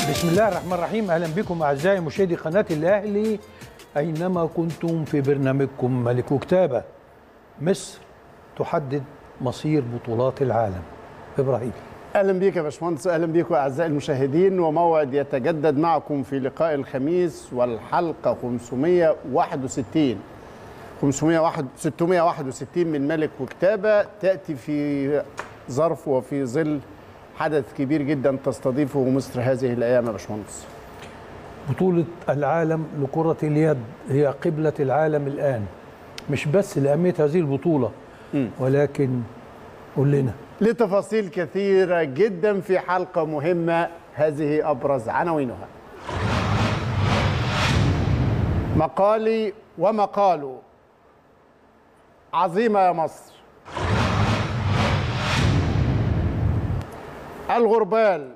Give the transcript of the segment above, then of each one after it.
بسم الله الرحمن الرحيم اهلا بكم اعزائي مشاهدي قناه الاهلي اينما كنتم في برنامجكم ملك وكتابه مصر تحدد مصير بطولات العالم ابراهيم اهلا بيك يا باشمهندس اهلا بيكم اعزائي المشاهدين وموعد يتجدد معكم في لقاء الخميس والحلقه 561 501 661 من ملك وكتابه تاتي في ظرف وفي ظل حدث كبير جدا تستضيفه مصر هذه الايام يا باشمهندس بطولة العالم لكرة اليد هي قبلة العالم الآن مش بس لأهمية هذه البطولة ولكن قول لنا لتفاصيل كثيره جدا في حلقه مهمه هذه ابرز عناوينها مقالي ومقاله عظيمه يا مصر الغربال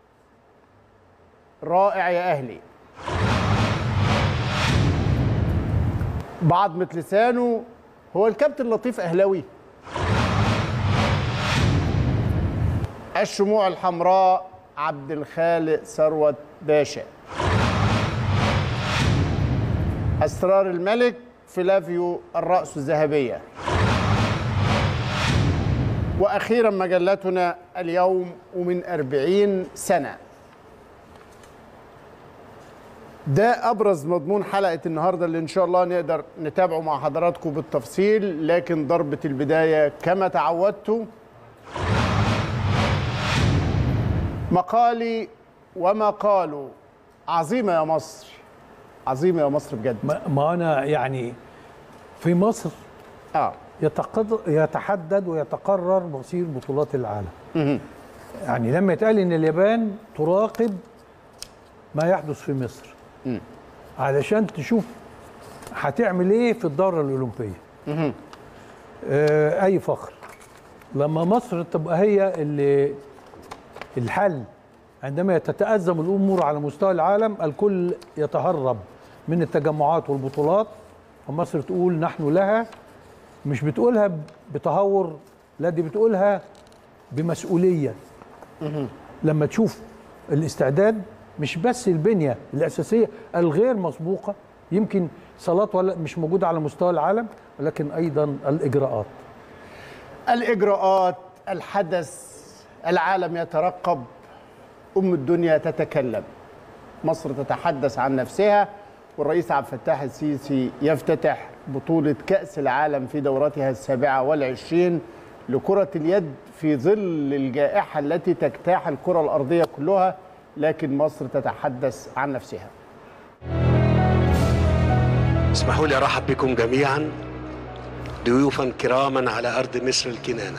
رائع يا اهلي بعضمة لسانه هو الكابتن لطيف اهلاوي الشموع الحمراء عبد الخالق ثروت باشا اسرار الملك فلافيو الراس الذهبيه واخيرا مجلتنا اليوم ومن أربعين سنه ده ابرز مضمون حلقه النهارده اللي ان شاء الله نقدر نتابعه مع حضراتكم بالتفصيل لكن ضربه البدايه كما تعودتوا مقالي ومقاله عظيمه يا مصر عظيمه يا مصر بجد ما ما أنا يعني في مصر اه يتقدر يتحدد ويتقرر مصير بطولات العالم يعني لما يتقال ان اليابان تراقب ما يحدث في مصر علشان تشوف هتعمل ايه في الدوره الاولمبيه آه اي فخر لما مصر تبقى هي اللي الحل عندما تتأزم الأمور على مستوى العالم الكل يتهرب من التجمعات والبطولات ومصر تقول نحن لها مش بتقولها بتهور لا دي بتقولها بمسؤولية لما تشوف الاستعداد مش بس البنية الأساسية الغير مسبوقة يمكن صالات ولا مش موجودة على مستوى العالم ولكن أيضا الإجراءات الاجراءات الحدث العالم يترقب ام الدنيا تتكلم مصر تتحدث عن نفسها والرئيس عبد الفتاح السيسي يفتتح بطولة كأس العالم في دورتها السابعة والعشرين لكرة اليد في ظل الجائحة التي تجتاح الكرة الأرضية كلها لكن مصر تتحدث عن نفسها اسمحوا لي ارحب بكم جميعا ضيوفا كراما على ارض مصر الكنانه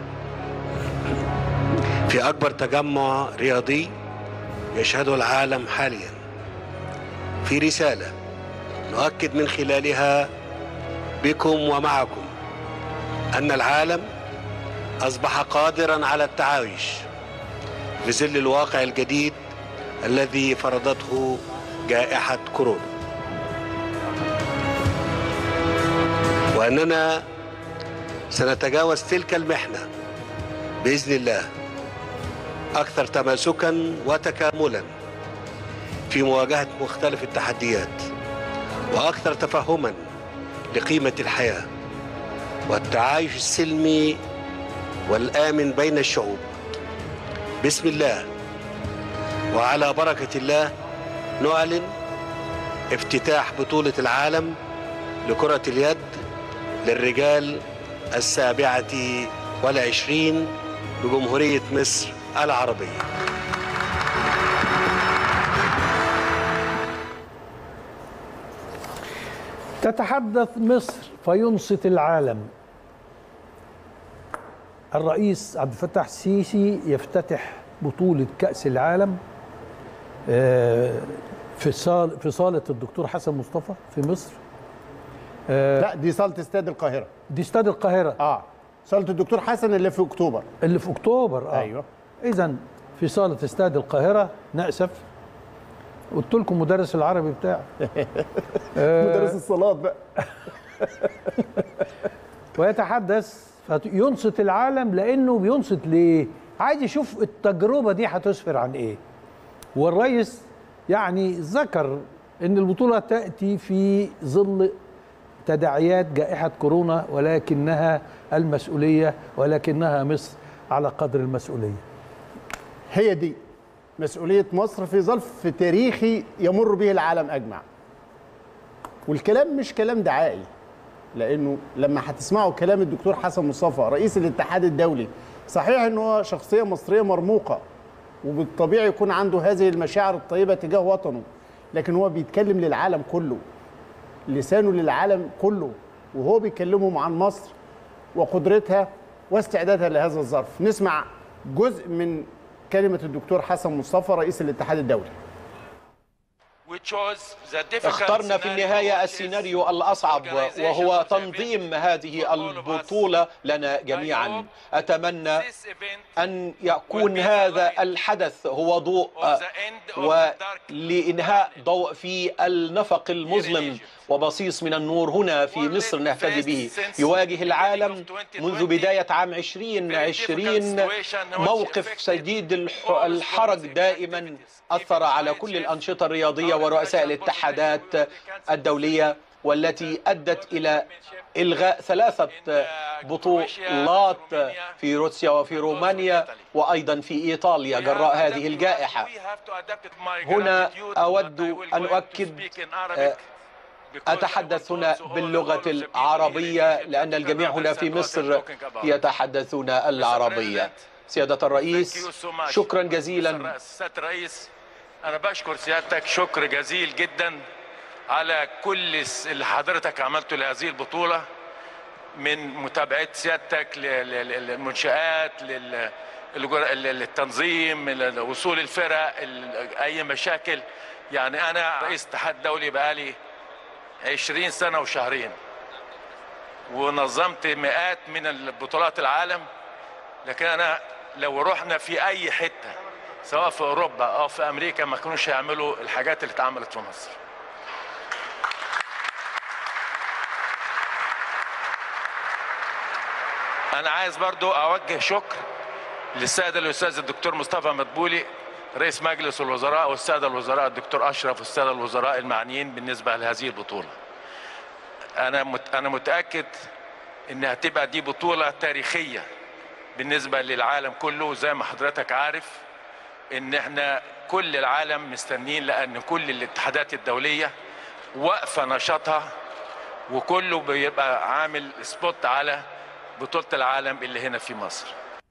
في اكبر تجمع رياضي يشهده العالم حاليا في رساله نؤكد من خلالها بكم ومعكم ان العالم اصبح قادرا على التعايش في ظل الواقع الجديد الذي فرضته جائحه كورونا واننا سنتجاوز تلك المحنه باذن الله اكثر تماسكا وتكاملا في مواجهه مختلف التحديات واكثر تفهما لقيمه الحياه والتعايش السلمي والامن بين الشعوب بسم الله وعلى بركه الله نعلن افتتاح بطوله العالم لكره اليد للرجال السابعه والعشرين بجمهوريه مصر العربيه تتحدث مصر فينصت العالم الرئيس عبد الفتاح السيسي يفتتح بطولة كأس العالم آه، في صال في صالة الدكتور حسن مصطفى في مصر لا دي صالة استاد القاهرة دي استاد القاهرة اه صالة الدكتور حسن اللي في اكتوبر اللي في اكتوبر اه أيوة. اذا في صالة استاد القاهرة نأسف قلت لكم مدرس العربي بتاعي مدرس الصالات بقى ويتحدث فينصت العالم لانه بينصت ليه؟ عايز يشوف التجربه دي هتسفر عن ايه؟ والرئيس يعني ذكر ان البطوله تاتي في ظل تداعيات جائحه كورونا ولكنها المسؤوليه ولكنها مصر على قدر المسؤوليه هي دي مسؤولية مصر في ظرف تاريخي يمر به العالم أجمع والكلام مش كلام دعائي لأنه لما هتسمعوا كلام الدكتور حسن مصطفى رئيس الاتحاد الدولي صحيح أنه هو شخصية مصرية مرموقة وبالطبيعي يكون عنده هذه المشاعر الطيبة تجاه وطنه لكن هو بيتكلم للعالم كله لسانه للعالم كله وهو بيكلمهم عن مصر وقدرتها واستعدادها لهذا الظرف نسمع جزء من كلمة الدكتور حسن مصطفى رئيس الاتحاد الدولي اخترنا في النهاية السيناريو الأصعب وهو تنظيم هذه البطولة لنا جميعا أتمنى أن يكون هذا الحدث هو ضوء ولإنهاء ضوء في النفق المظلم وبصيص من النور هنا في مصر نهتدي به يواجه العالم منذ بداية عام 2020 موقف شديد الح- الحرج دائما أثر على كل الأنشطة الرياضية ورؤساء الاتحادات الدولية والتي أدت إلى إلغاء ثلاثة بطولات في روسيا وفي رومانيا وأيضا في إيطاليا جراء هذه الجائحة هنا أود أن أؤكد آه، أتحدث هنا باللغة العربية لأن الجميع هنا في مصر يتحدثون العربية سيادة الرئيس شكرا جزيلا سيادة الرئيس أنا بشكر سيادتك شكر جزيل جدا على كل الس- اللي حضرتك عملته لهذه البطولة من متابعة سيادتك ل- ل- ل- للمنشآت لل- الجر- ال- للتنظيم ل- وصول الفرق ال- أي مشاكل يعني أنا رئيس اتحاد دولي بقالي 20 سنة وشهرين ونظمت مئات من البطولات العالم لكن انا لو رحنا في اي حته سواء في اوروبا او في امريكا ما كانوش هيعملوا الحاجات اللي اتعملت في مصر انا عايز برضو اوجه شكر للسيد الاستاذ الدكتور مصطفى مدبولي رئيس مجلس الوزراء والساده الوزراء الدكتور اشرف والساده الوزراء المعنيين بالنسبه لهذه البطوله انا مت انا متاكد انها هتبقى دي بطوله تاريخيه بالنسبه للعالم كله زي ما حضرتك عارف ان احنا كل العالم مستنيين لان كل الاتحادات الدوليه واقفه نشاطها وكله بيبقى عامل سبوت على بطوله العالم اللي هنا في مصر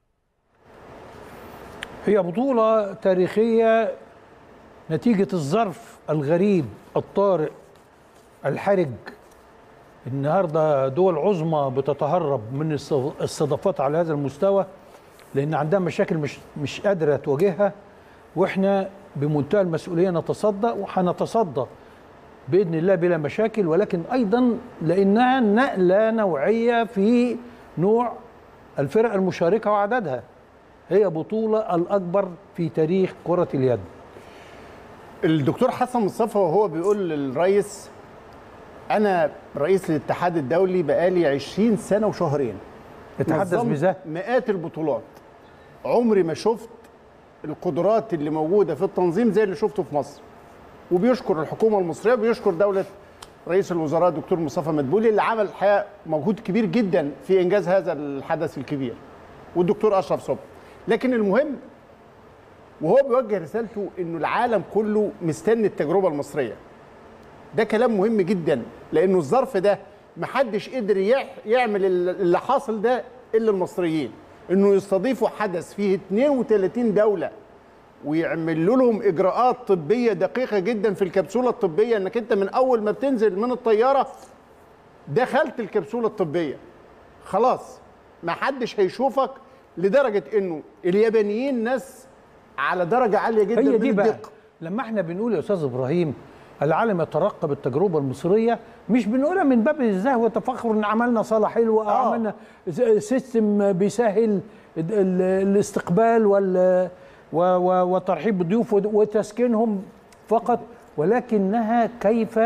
هي بطولة تاريخية نتيجة الظرف الغريب الطارئ الحرج النهارده دول عظمى بتتهرب من الص- الصدفات على هذا المستوى لان عندها مشاكل مش مش قادره تواجهها واحنا بمنتهى المسؤوليه نتصدى وهنتصدى باذن الله بلا مشاكل ولكن ايضا لانها نقله نوعيه في نوع الفرق المشاركه وعددها هي بطوله الاكبر في تاريخ كره اليد الدكتور حسن مصطفى وهو بيقول للرئيس انا رئيس الاتحاد الدولي بقالي 20 سنه وشهرين يتحدث نظمت بذات مئات البطولات عمري ما شفت القدرات اللي موجوده في التنظيم زي اللي شفته في مصر وبيشكر الحكومه المصريه وبيشكر دوله رئيس الوزراء الدكتور مصطفى مدبولي اللي عمل الحقيقه مجهود كبير جدا في انجاز هذا الحدث الكبير والدكتور اشرف صبحي لكن المهم وهو بيوجه رسالته انه العالم كله مستني التجربه المصريه ده كلام مهم جدا لانه الظرف ده محدش قدر يع- يعمل اللي حاصل ده الا المصريين انه يستضيفوا حدث فيه 32 دوله ويعملوا لهم اجراءات طبيه دقيقه جدا في الكبسوله الطبيه انك انت من اول ما بتنزل من الطياره دخلت الكبسوله الطبيه خلاص ما حدش هيشوفك لدرجه انه اليابانيين ناس على درجه عاليه جدا هي من دي بقى الدقه لما احنا بنقول يا استاذ ابراهيم العالم يترقب التجربه المصريه مش بنقولها من باب الزهو والتفاخر ان عملنا صاله حلوه او آه. عملنا ز- سيستم بيسهل ال- ال- الاستقبال وال و- و- والترحيب بالضيوف ود- وتسكينهم فقط ولكنها كيف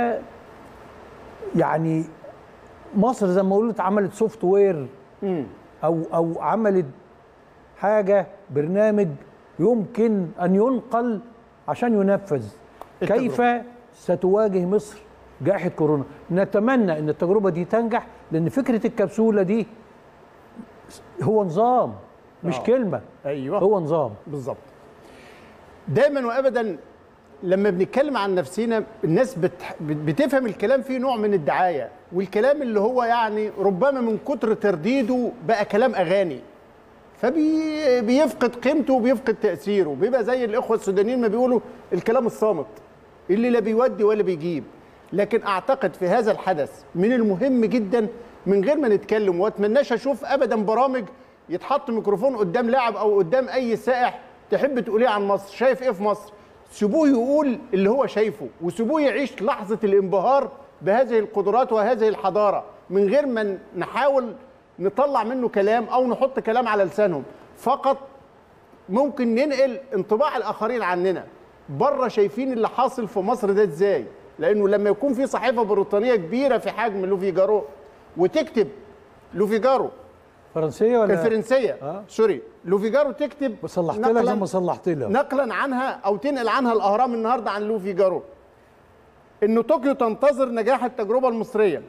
يعني مصر زي ما قلت عملت سوفت وير او او عملت حاجه برنامج يمكن ان ينقل عشان ينفذ كيف ستواجه مصر جائحه كورونا نتمنى ان التجربه دي تنجح لان فكره الكبسوله دي هو نظام مش آه. كلمه ايوه هو نظام بالظبط دايما وابدا لما بنتكلم عن نفسنا الناس بت... بتفهم الكلام فيه نوع من الدعايه والكلام اللي هو يعني ربما من كتر ترديده بقى كلام اغاني فبيفقد قيمته وبيفقد تاثيره بيبقى زي الاخوه السودانيين ما بيقولوا الكلام الصامت اللي لا بيودي ولا بيجيب لكن اعتقد في هذا الحدث من المهم جدا من غير ما نتكلم واتمناش اشوف ابدا برامج يتحط ميكروفون قدام لاعب او قدام اي سائح تحب تقوليه عن مصر شايف ايه في مصر سيبوه يقول اللي هو شايفه وسيبوه يعيش لحظه الانبهار بهذه القدرات وهذه الحضاره من غير ما نحاول نطلع منه كلام او نحط كلام على لسانهم فقط ممكن ننقل انطباع الاخرين عننا بره شايفين اللي حاصل في مصر ده ازاي لانه لما يكون في صحيفه بريطانيه كبيره في حجم لوفيجارو وتكتب لوفيجارو فرنسيه ولا الفرنسيه آه. سوري لوفيجارو تكتب صلحت لك زي ما صلحت لك نقلا عنها او تنقل عنها الاهرام النهارده عن لوفيجارو انه طوكيو تنتظر نجاح التجربه المصريه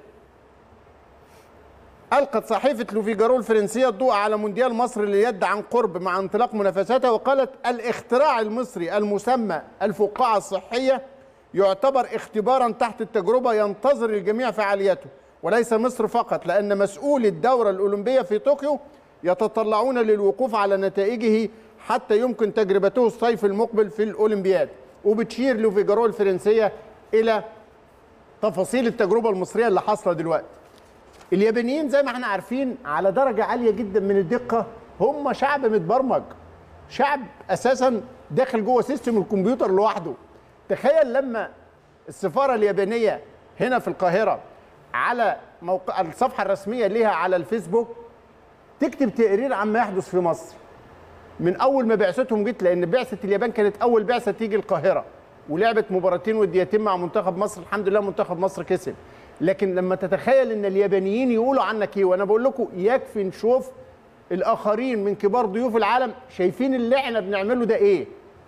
ألقت صحيفة لوفيجارو الفرنسية الضوء على مونديال مصر لليد عن قرب مع انطلاق منافساتها وقالت الاختراع المصري المسمى الفقاعة الصحية يعتبر اختبارا تحت التجربة ينتظر الجميع فعاليته وليس مصر فقط لأن مسؤولي الدورة الأولمبية في طوكيو يتطلعون للوقوف على نتائجه حتى يمكن تجربته الصيف المقبل في الأولمبياد وبتشير لوفيجارو الفرنسية إلى تفاصيل التجربة المصرية اللي حاصلة دلوقتي اليابانيين زي ما احنا عارفين على درجة عالية جدا من الدقة هم شعب متبرمج شعب اساسا داخل جوه سيستم الكمبيوتر لوحده تخيل لما السفارة اليابانية هنا في القاهرة على موقع الصفحة الرسمية ليها على الفيسبوك تكتب تقرير عما يحدث في مصر من اول ما بعثتهم جت لان بعثه اليابان كانت اول بعثه تيجي القاهره ولعبت مباراتين وديتين مع منتخب مصر الحمد لله منتخب مصر كسب لكن لما تتخيل ان اليابانيين يقولوا عنك ايه وانا بقول لكم يكفي نشوف الاخرين من كبار ضيوف العالم شايفين اللي احنا بنعمله ده ايه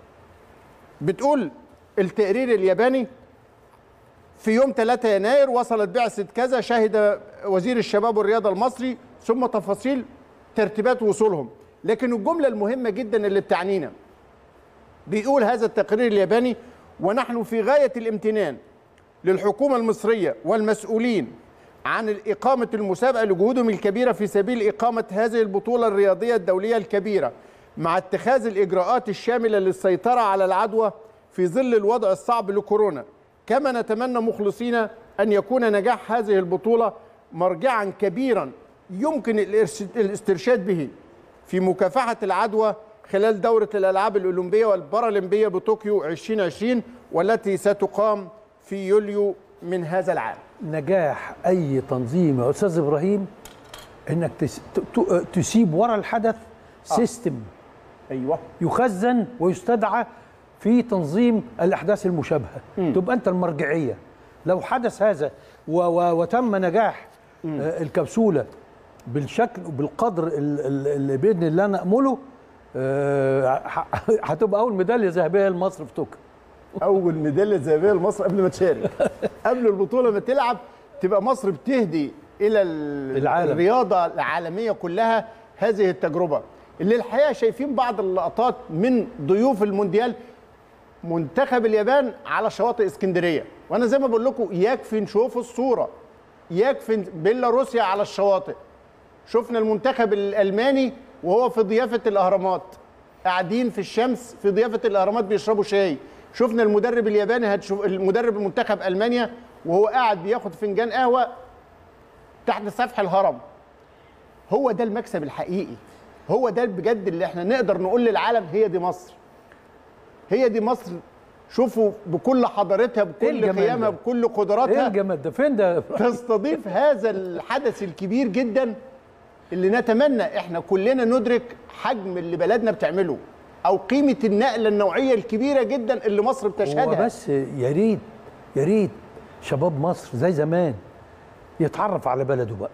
بتقول التقرير الياباني في يوم 3 يناير وصلت بعثة كذا شهد وزير الشباب والرياضة المصري ثم تفاصيل ترتيبات وصولهم لكن الجملة المهمة جدا اللي بتعنينا بيقول هذا التقرير الياباني ونحن في غاية الامتنان للحكومة المصرية والمسؤولين عن إقامة المسابقة لجهودهم الكبيرة في سبيل إقامة هذه البطولة الرياضية الدولية الكبيرة مع اتخاذ الإجراءات الشاملة للسيطرة على العدوى في ظل الوضع الصعب لكورونا كما نتمنى مخلصين أن يكون نجاح هذه البطولة مرجعا كبيرا يمكن الإرس- الاسترشاد به في مكافحة العدوى خلال دورة الألعاب الأولمبية والبارالمبية بطوكيو 2020 والتي ستقام في يوليو من هذا العام نجاح اي تنظيم يا استاذ ابراهيم انك تس... ت... ت... تسيب ورا الحدث سيستم أيوة يخزن ويستدعى في تنظيم الاحداث المشابهه تبقى انت المرجعيه لو حدث هذا و... و... وتم نجاح آه الكبسوله بالشكل وبالقدر ال- ال- اللي باذن الله نامله آه، ح- هتبقى اول ميداليه ذهبيه لمصر في طوكيو أول ميدالية ذهبية لمصر قبل ما تشارك قبل البطولة ما تلعب تبقى مصر بتهدي إلى ال- العالم. الرياضة العالمية كلها هذه التجربة اللي الحقيقة شايفين بعض اللقطات من ضيوف المونديال منتخب اليابان على شواطئ اسكندريه وانا زي ما بقول لكم يكفي نشوف الصوره يكفي بيلاروسيا على الشواطئ شفنا المنتخب الالماني وهو في ضيافه الاهرامات قاعدين في الشمس في ضيافه الاهرامات بيشربوا شاي شفنا المدرب الياباني هتشوف المدرب المنتخب المانيا وهو قاعد بياخد فنجان قهوه تحت سفح الهرم هو ده المكسب الحقيقي هو ده بجد اللي احنا نقدر نقول للعالم هي دي مصر هي دي مصر شوفوا بكل حضارتها بكل الجمال قيمها ده؟ بكل ايه قدراتها الجمال ده فين ده تستضيف هذا الحدث الكبير جدا اللي نتمنى احنا كلنا ندرك حجم اللي بلدنا بتعمله او قيمه النقله النوعيه الكبيره جدا اللي مصر هو بتشهدها بس يا ريت يا ريت شباب مصر زي زمان يتعرف على بلده بقى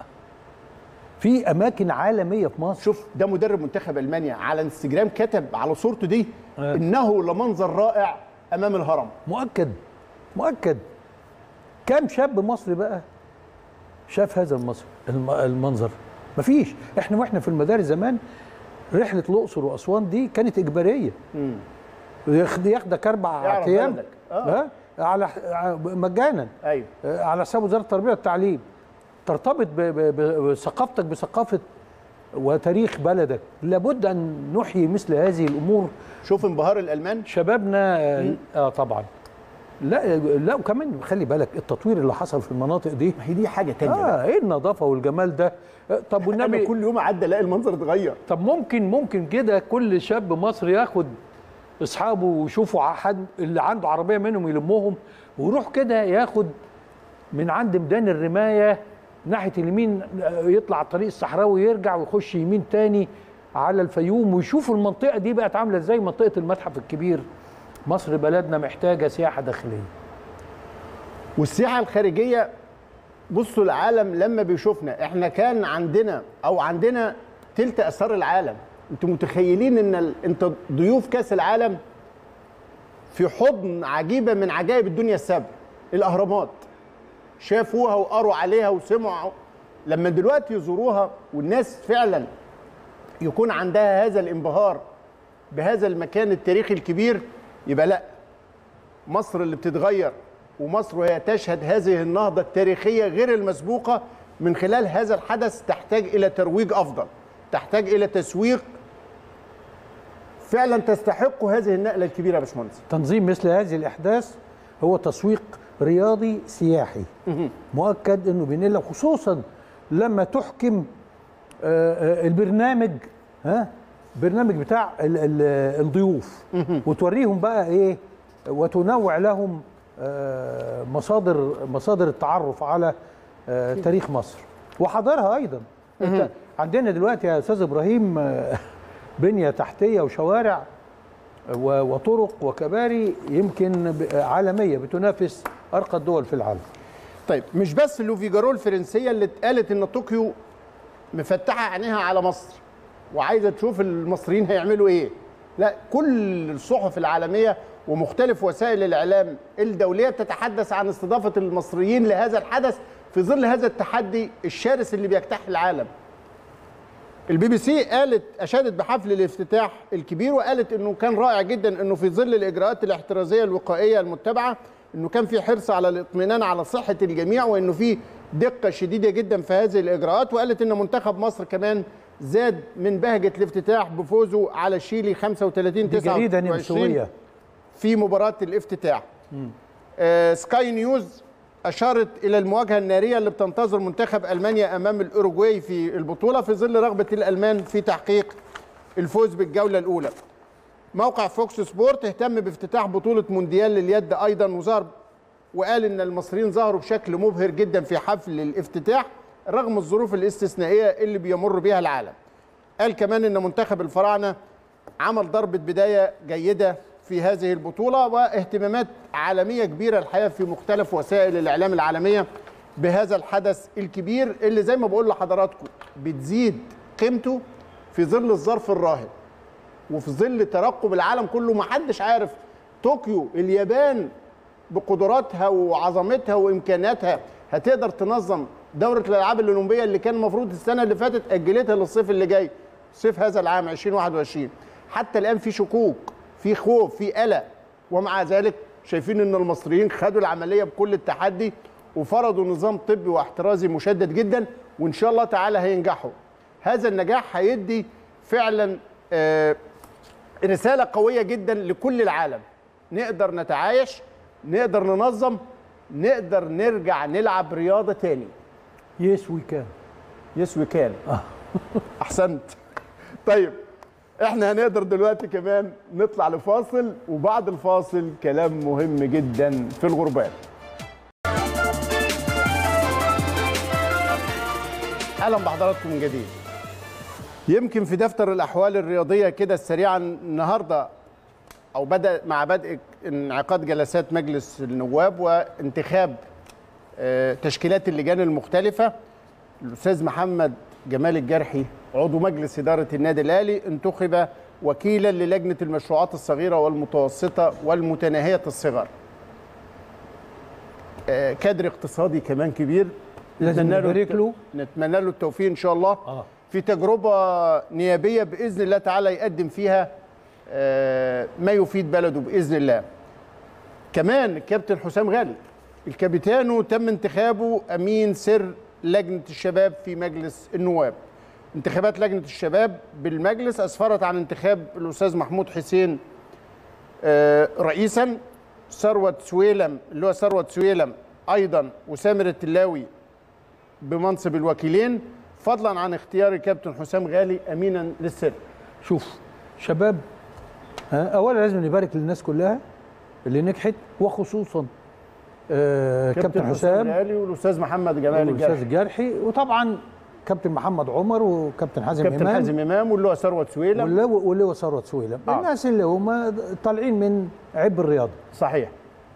في اماكن عالميه في مصر شوف ده مدرب منتخب المانيا على انستجرام كتب على صورته دي آه. انه لمنظر رائع امام الهرم مؤكد مؤكد كم شاب مصري بقى شاف هذا المصر الم- المنظر مفيش احنا واحنا في المدارس زمان رحله الاقصر واسوان دي كانت اجباريه ياخد- ياخدك اربع يعرف ايام بلدك. آه. ها على ع- مجانا ايوه آه، على حساب وزاره التربيه والتعليم ترتبط ب- ب- ب- بثقافتك بثقافه وتاريخ بلدك لابد ان نحيي مثل هذه الامور شوف انبهار الالمان شبابنا آه, اه طبعا لا لا وكمان خلي بالك التطوير اللي حصل في المناطق دي ما هي دي حاجه تانية بقى. اه ايه النظافه والجمال ده آه، طب انا والنبي كل يوم اعدي الاقي المنظر اتغير طب ممكن ممكن كده كل شاب مصري ياخد اصحابه ويشوفوا حد اللي عنده عربيه منهم يلمهم ويروح كده ياخد من عند ميدان الرمايه ناحيه اليمين آه، يطلع على الطريق الصحراوي يرجع ويخش يمين تاني على الفيوم ويشوفوا المنطقه دي بقت عامله ازاي منطقه المتحف الكبير مصر بلدنا محتاجه سياحه داخليه والسياحه الخارجيه بصوا العالم لما بيشوفنا احنا كان عندنا او عندنا تلت اسرار العالم انتوا متخيلين ان ال... انت ضيوف كاس العالم في حضن عجيبه من عجائب الدنيا السبع الاهرامات شافوها وقروا عليها وسمعوا لما دلوقتي يزوروها والناس فعلا يكون عندها هذا الانبهار بهذا المكان التاريخي الكبير يبقى لا مصر اللي بتتغير ومصر وهي تشهد هذه النهضة التاريخية غير المسبوقة من خلال هذا الحدث تحتاج إلى ترويج أفضل تحتاج إلى تسويق فعلا تستحق هذه النقلة الكبيرة يا باشمهندس تنظيم مثل هذه الاحداث هو تسويق رياضي سياحي مؤكد انه بينقل خصوصا لما تحكم آه، آه، البرنامج ها برنامج بتاع ال- ال- الضيوف وتوريهم بقى ايه وتنوع لهم آه، مصادر مصادر التعرف على آه، تاريخ مصر وحضارها ايضا انت عندنا دلوقتي يا استاذ ابراهيم آه، بنيه تحتيه وشوارع و- وطرق وكباري يمكن ب- عالميه بتنافس ارقى الدول في العالم طيب مش بس لوفيجارو الفرنسية اللي اتقالت إن طوكيو مفتحة عينيها على مصر وعايزة تشوف المصريين هيعملوا إيه لا كل الصحف العالمية ومختلف وسائل الإعلام الدولية بتتحدث عن استضافة المصريين لهذا الحدث في ظل هذا التحدي الشرس اللي بيجتاح العالم البي بي سي قالت اشادت بحفل الافتتاح الكبير وقالت انه كان رائع جدا انه في ظل الاجراءات الاحترازيه الوقائيه المتبعه انه كان في حرص على الاطمئنان على صحه الجميع وانه في دقه شديده جدا في هذه الاجراءات وقالت ان منتخب مصر كمان زاد من بهجه الافتتاح بفوزه على شيلي 35 دي جريده 29 نمساويه في مباراة الافتتاح آه سكاي نيوز أشارت إلى المواجهة النارية اللي بتنتظر منتخب ألمانيا أمام الأوروغواي في البطولة في ظل رغبة الألمان في تحقيق الفوز بالجولة الأولى موقع فوكس سبورت اهتم بافتتاح بطولة مونديال لليد أيضا وظهر وقال إن المصريين ظهروا بشكل مبهر جدا في حفل الافتتاح رغم الظروف الاستثنائية اللي بيمر بها العالم قال كمان إن منتخب الفراعنة عمل ضربة بداية جيدة في هذه البطولة واهتمامات عالمية كبيرة الحقيقة في مختلف وسائل الإعلام العالمية بهذا الحدث الكبير اللي زي ما بقول لحضراتكم بتزيد قيمته في ظل الظرف الراهن وفي ظل ترقب العالم كله ما حدش عارف طوكيو اليابان بقدراتها وعظمتها وامكانياتها هتقدر تنظم دوره الالعاب الاولمبيه اللي كان المفروض السنه اللي فاتت اجلتها للصيف اللي جاي صيف هذا العام 2021 حتى الان في شكوك في خوف في قلق ومع ذلك شايفين ان المصريين خدوا العمليه بكل التحدي وفرضوا نظام طبي واحترازي مشدد جدا وان شاء الله تعالى هينجحوا هذا النجاح هيدي فعلا آه رسالة قوية جدا لكل العالم نقدر نتعايش نقدر ننظم نقدر نرجع نلعب رياضة تاني يس وي كان يس وي كان احسنت طيب احنا هنقدر دلوقتي كمان نطلع لفاصل وبعد الفاصل كلام مهم جدا في الغربال اهلا بحضراتكم من جديد يمكن في دفتر الاحوال الرياضيه كده سريعا النهارده او بدا مع بدء انعقاد جلسات مجلس النواب وانتخاب آه، تشكيلات اللجان المختلفه الاستاذ محمد جمال الجرحي عضو مجلس اداره النادي الاهلي انتخب وكيلا للجنه المشروعات الصغيره والمتوسطه والمتناهيه الصغر آه، كادر اقتصادي كمان كبير لازم نتمنى له نبارك الت- له. نتمنى له التوفيق ان شاء الله آه. في تجربه نيابيه باذن الله تعالى يقدم فيها آه، ما يفيد بلده باذن الله كمان الكابتن حسام غالي الكابيتانو تم انتخابه امين سر لجنه الشباب في مجلس النواب انتخابات لجنه الشباب بالمجلس اسفرت عن انتخاب الاستاذ محمود حسين آه، رئيسا ثروت سويلم اللي هو ثروت سويلم ايضا وسامر التلاوي بمنصب الوكيلين فضلا عن اختيار الكابتن حسام غالي امينا للسر شوف شباب ها، اولا لازم نبارك للناس كلها اللي نجحت وخصوصا آه كابتن حسام غالي والاستاذ محمد جمال والاستاذ الجرحي الجرحي وطبعا كابتن محمد عمر وكابتن حازم كابتن امام حازم امام واللي هو ثروت سويلم واللي واللي هو ثروت سويلم آه. الناس اللي هم طالعين من عب الرياضه صحيح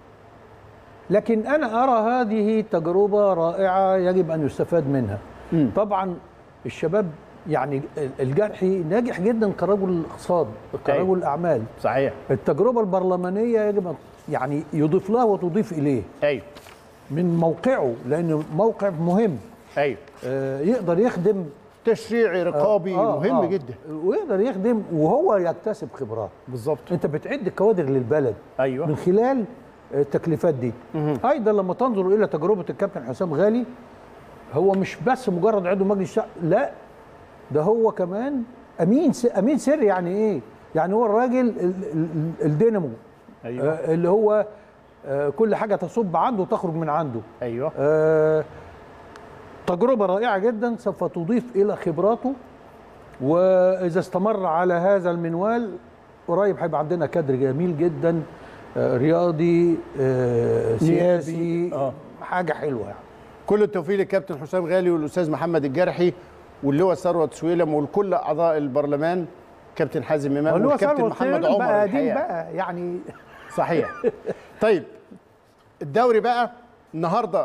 لكن انا ارى هذه تجربه رائعه يجب ان يستفاد منها مم. طبعا الشباب يعني الجرحي ناجح جدا كرجل اقتصاد أيوة. كرجل اعمال صحيح التجربه البرلمانيه يجب أن يعني يضيف لها وتضيف اليه ايوه من موقعه لانه موقع مهم ايوه آه، يقدر يخدم تشريعي رقابي آه، مهم آه. جدا ويقدر يخدم وهو يكتسب خبرات بالظبط انت بتعد كوادر للبلد ايوه من خلال التكليفات دي ايضا لما تنظر الى تجربه الكابتن حسام غالي هو مش بس مجرد عضو مجلس الشعب لا ده هو كمان امين س... امين سر يعني ايه يعني هو الراجل ال... ال... الدينامو ايوه آه اللي هو آه كل حاجه تصب عنده وتخرج من عنده ايوه آه تجربه رائعه جدا سوف تضيف الى خبراته واذا استمر على هذا المنوال قريب هيبقى عندنا كادر جميل جدا آه رياضي آه سياسي آه. حاجه حلوه يعني كل التوفيق للكابتن حسام غالي والاستاذ محمد الجرحي واللي هو ثروت سويلم ولكل اعضاء البرلمان كابتن حازم امام اللي هو والكابتن ثروت محمد سويلم عمر بقى قديم الحقيقه بقى يعني صحيح طيب الدوري بقى النهارده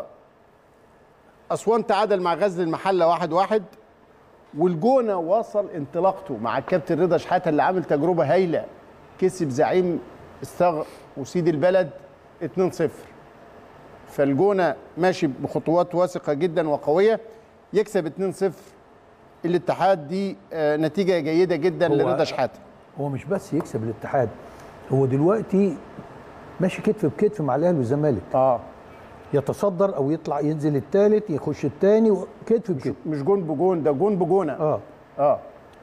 اسوان تعادل مع غزل المحله واحد واحد والجونه وصل انطلاقته مع الكابتن رضا شحاته اللي عامل تجربه هايله كسب زعيم استغ وسيد البلد 2-0 فالجونه ماشي بخطوات واثقه جدا وقويه يكسب 2-0 الاتحاد دي آه، نتيجه جيده جدا هو- لرضا شحاته هو مش بس يكسب الاتحاد هو دلوقتي ماشي كتف بكتف مع الاهلي والزمالك اه يتصدر او يطلع ينزل الثالث يخش الثاني كتف بكتف مش جون بجون ده جون بجونه اه اه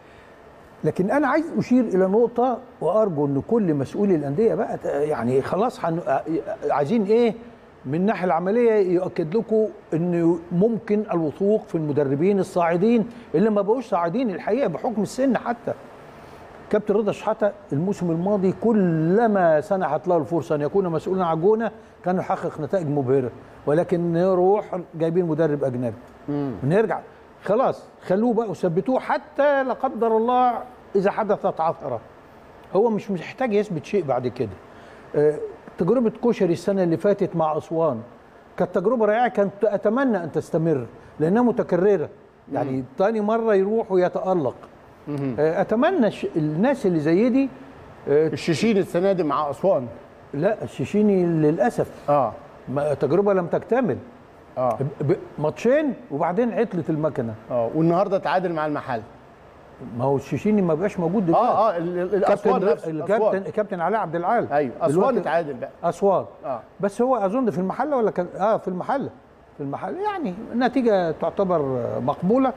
لكن انا عايز اشير الى نقطه وارجو ان كل مسؤولي الانديه بقى ت- يعني خلاص حن... عايزين ايه من الناحيه العمليه يؤكد لكم ان ممكن الوثوق في المدربين الصاعدين اللي ما بقوش صاعدين الحقيقه بحكم السن حتى كابتن رضا شحاته الموسم الماضي كلما سنحت له الفرصه ان يكون مسؤولا عن جونه كان يحقق نتائج مبهره ولكن نروح جايبين مدرب اجنبي نرجع خلاص خلوه بقى وثبتوه حتى لا قدر الله اذا حدثت عثره هو مش محتاج يثبت شيء بعد كده آه، تجربه كشري السنه اللي فاتت مع اسوان كانت تجربه رائعه كانت اتمنى ان تستمر لانها متكرره يعني تاني مره يروح ويتالق آه، اتمنى الش- الناس اللي زي دي آه، الشيشين السنه دي مع اسوان لا الشيشيني للاسف اه ما- تجربه لم تكتمل اه ب- ب- ماتشين وبعدين عطلت المكنه اه والنهارده تعادل مع المحل ما هو الشيشيني ما بقاش موجود دلوقتي اه اه ال- ال- الاسوان كابتن نفسه الكابتن أسوان. الكابتن علاء عبد العال ايوه اسوان دلوقتي اتعادل بقى اسوان اه بس هو اظن في المحله ولا كان اه في المحله في المحله يعني النتيجه تعتبر آه، مقبوله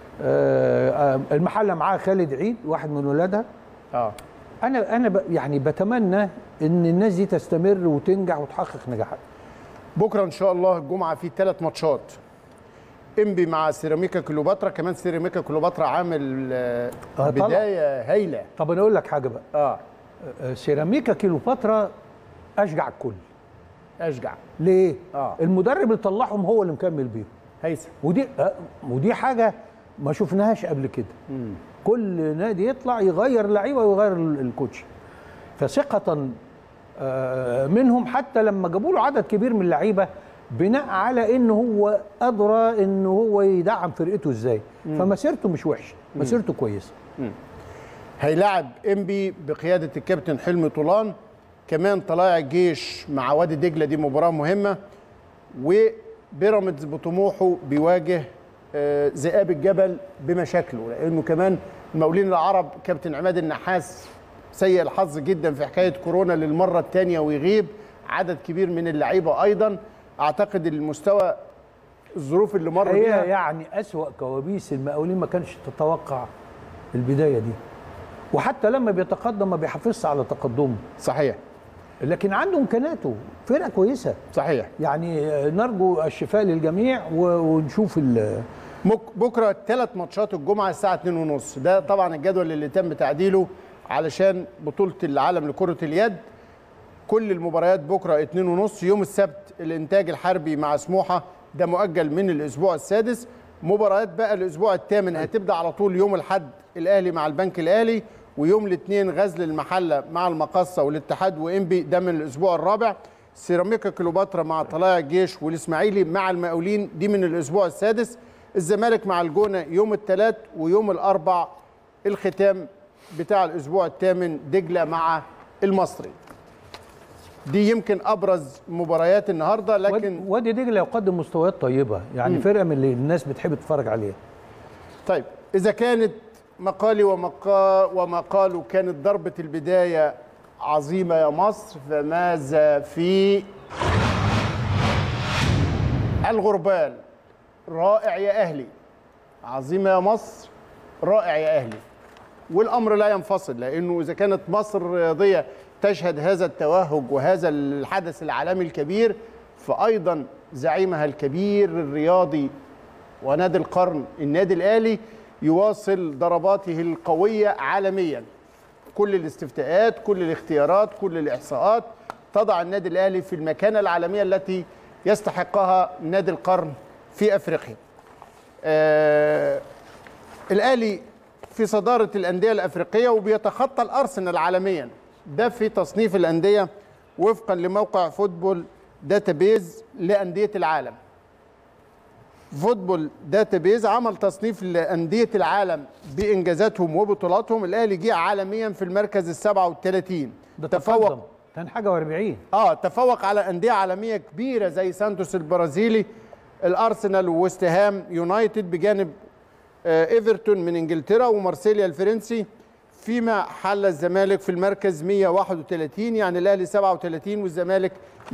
آه آه، المحله معاه خالد عيد واحد من ولادها اه انا انا ب يعني بتمنى ان الناس دي تستمر وتنجح وتحقق نجاحات بكره ان شاء الله الجمعه في ثلاث ماتشات انبي مع سيراميكا كليوباترا كمان سيراميكا كليوباترا عامل آه آه، طلع. بدايه هايله طب انا اقول لك حاجه بقى اه آه، سيراميكا كيلوباترا اشجع الكل اشجع ليه؟ آه. المدرب اللي طلعهم هو اللي مكمل بيهم هيثم ودي آه، ودي حاجه ما شفناهاش قبل كده كل نادي يطلع يغير لعيبه ويغير ال- الكوتش فثقه آه، منهم حتى لما جابوا له عدد كبير من اللعيبه بناء على ان هو ادرى ان هو يدعم فرقته ازاي فمسيرته مش وحشه مسيرته كويسه هيلاعب انبي بقياده الكابتن حلمي طولان كمان طلائع الجيش مع وادي دجله دي مباراه مهمه وبيراميدز بطموحه بيواجه آه، ذئاب الجبل بمشاكله لانه كمان المقاولين العرب كابتن عماد النحاس سيء الحظ جدا في حكايه كورونا للمره الثانيه ويغيب عدد كبير من اللعيبه ايضا اعتقد المستوى الظروف اللي مر هي بيها يعني أسوأ كوابيس المقاولين ما كانش تتوقع البداية دي وحتى لما بيتقدم ما بيحافظش على تقدمه صحيح لكن عنده امكاناته فرقه كويسه صحيح يعني نرجو الشفاء للجميع و- ونشوف ال- مك- بكره ثلاث ماتشات الجمعه الساعه 2:30 ده طبعا الجدول اللي تم تعديله علشان بطوله العالم لكره اليد كل المباريات بكره 2:30 يوم السبت الانتاج الحربي مع سموحه ده مؤجل من الاسبوع السادس مباريات بقى الاسبوع الثامن هتبدا على طول يوم الاحد الاهلي مع البنك الاهلي ويوم الاثنين غزل المحله مع المقصه والاتحاد وانبي ده من الاسبوع الرابع سيراميكا كليوباترا مع طلائع الجيش والاسماعيلي مع المقاولين دي من الاسبوع السادس الزمالك مع الجونه يوم الثلاث ويوم الاربع الختام بتاع الاسبوع الثامن دجله مع المصري دي يمكن ابرز مباريات النهارده لكن واد- وادي دجله يقدم مستويات طيبه يعني فرقه من اللي الناس بتحب تتفرج عليها طيب إذا كانت مقالي ومقا ومقاله كانت ضربة البداية عظيمة يا مصر فماذا في الغربال رائع يا أهلي عظيمة يا مصر رائع يا أهلي والأمر لا ينفصل لأنه إذا كانت مصر الرياضية تشهد هذا التوهج وهذا الحدث العالمي الكبير فأيضا زعيمها الكبير الرياضي ونادي القرن النادي الاهلي يواصل ضرباته القويه عالميا كل الاستفتاءات كل الاختيارات كل الاحصاءات تضع النادي الاهلي في المكانه العالميه التي يستحقها نادي القرن في افريقيا آه الاهلي في صداره الانديه الافريقيه وبيتخطى الارسنال عالميا ده في تصنيف الانديه وفقا لموقع فوتبول داتابيز لانديه العالم فوتبول داتابيز عمل تصنيف لانديه العالم بانجازاتهم وبطولاتهم الاهلي جه عالميا في المركز ال 37 ده تفوق تقدم كان حاجه و40 اه تفوق على انديه عالميه كبيره زي سانتوس البرازيلي الارسنال وويست هام يونايتد بجانب آه ايفرتون من انجلترا ومارسيليا الفرنسي فيما حل الزمالك في المركز 131 يعني الاهلي 37 والزمالك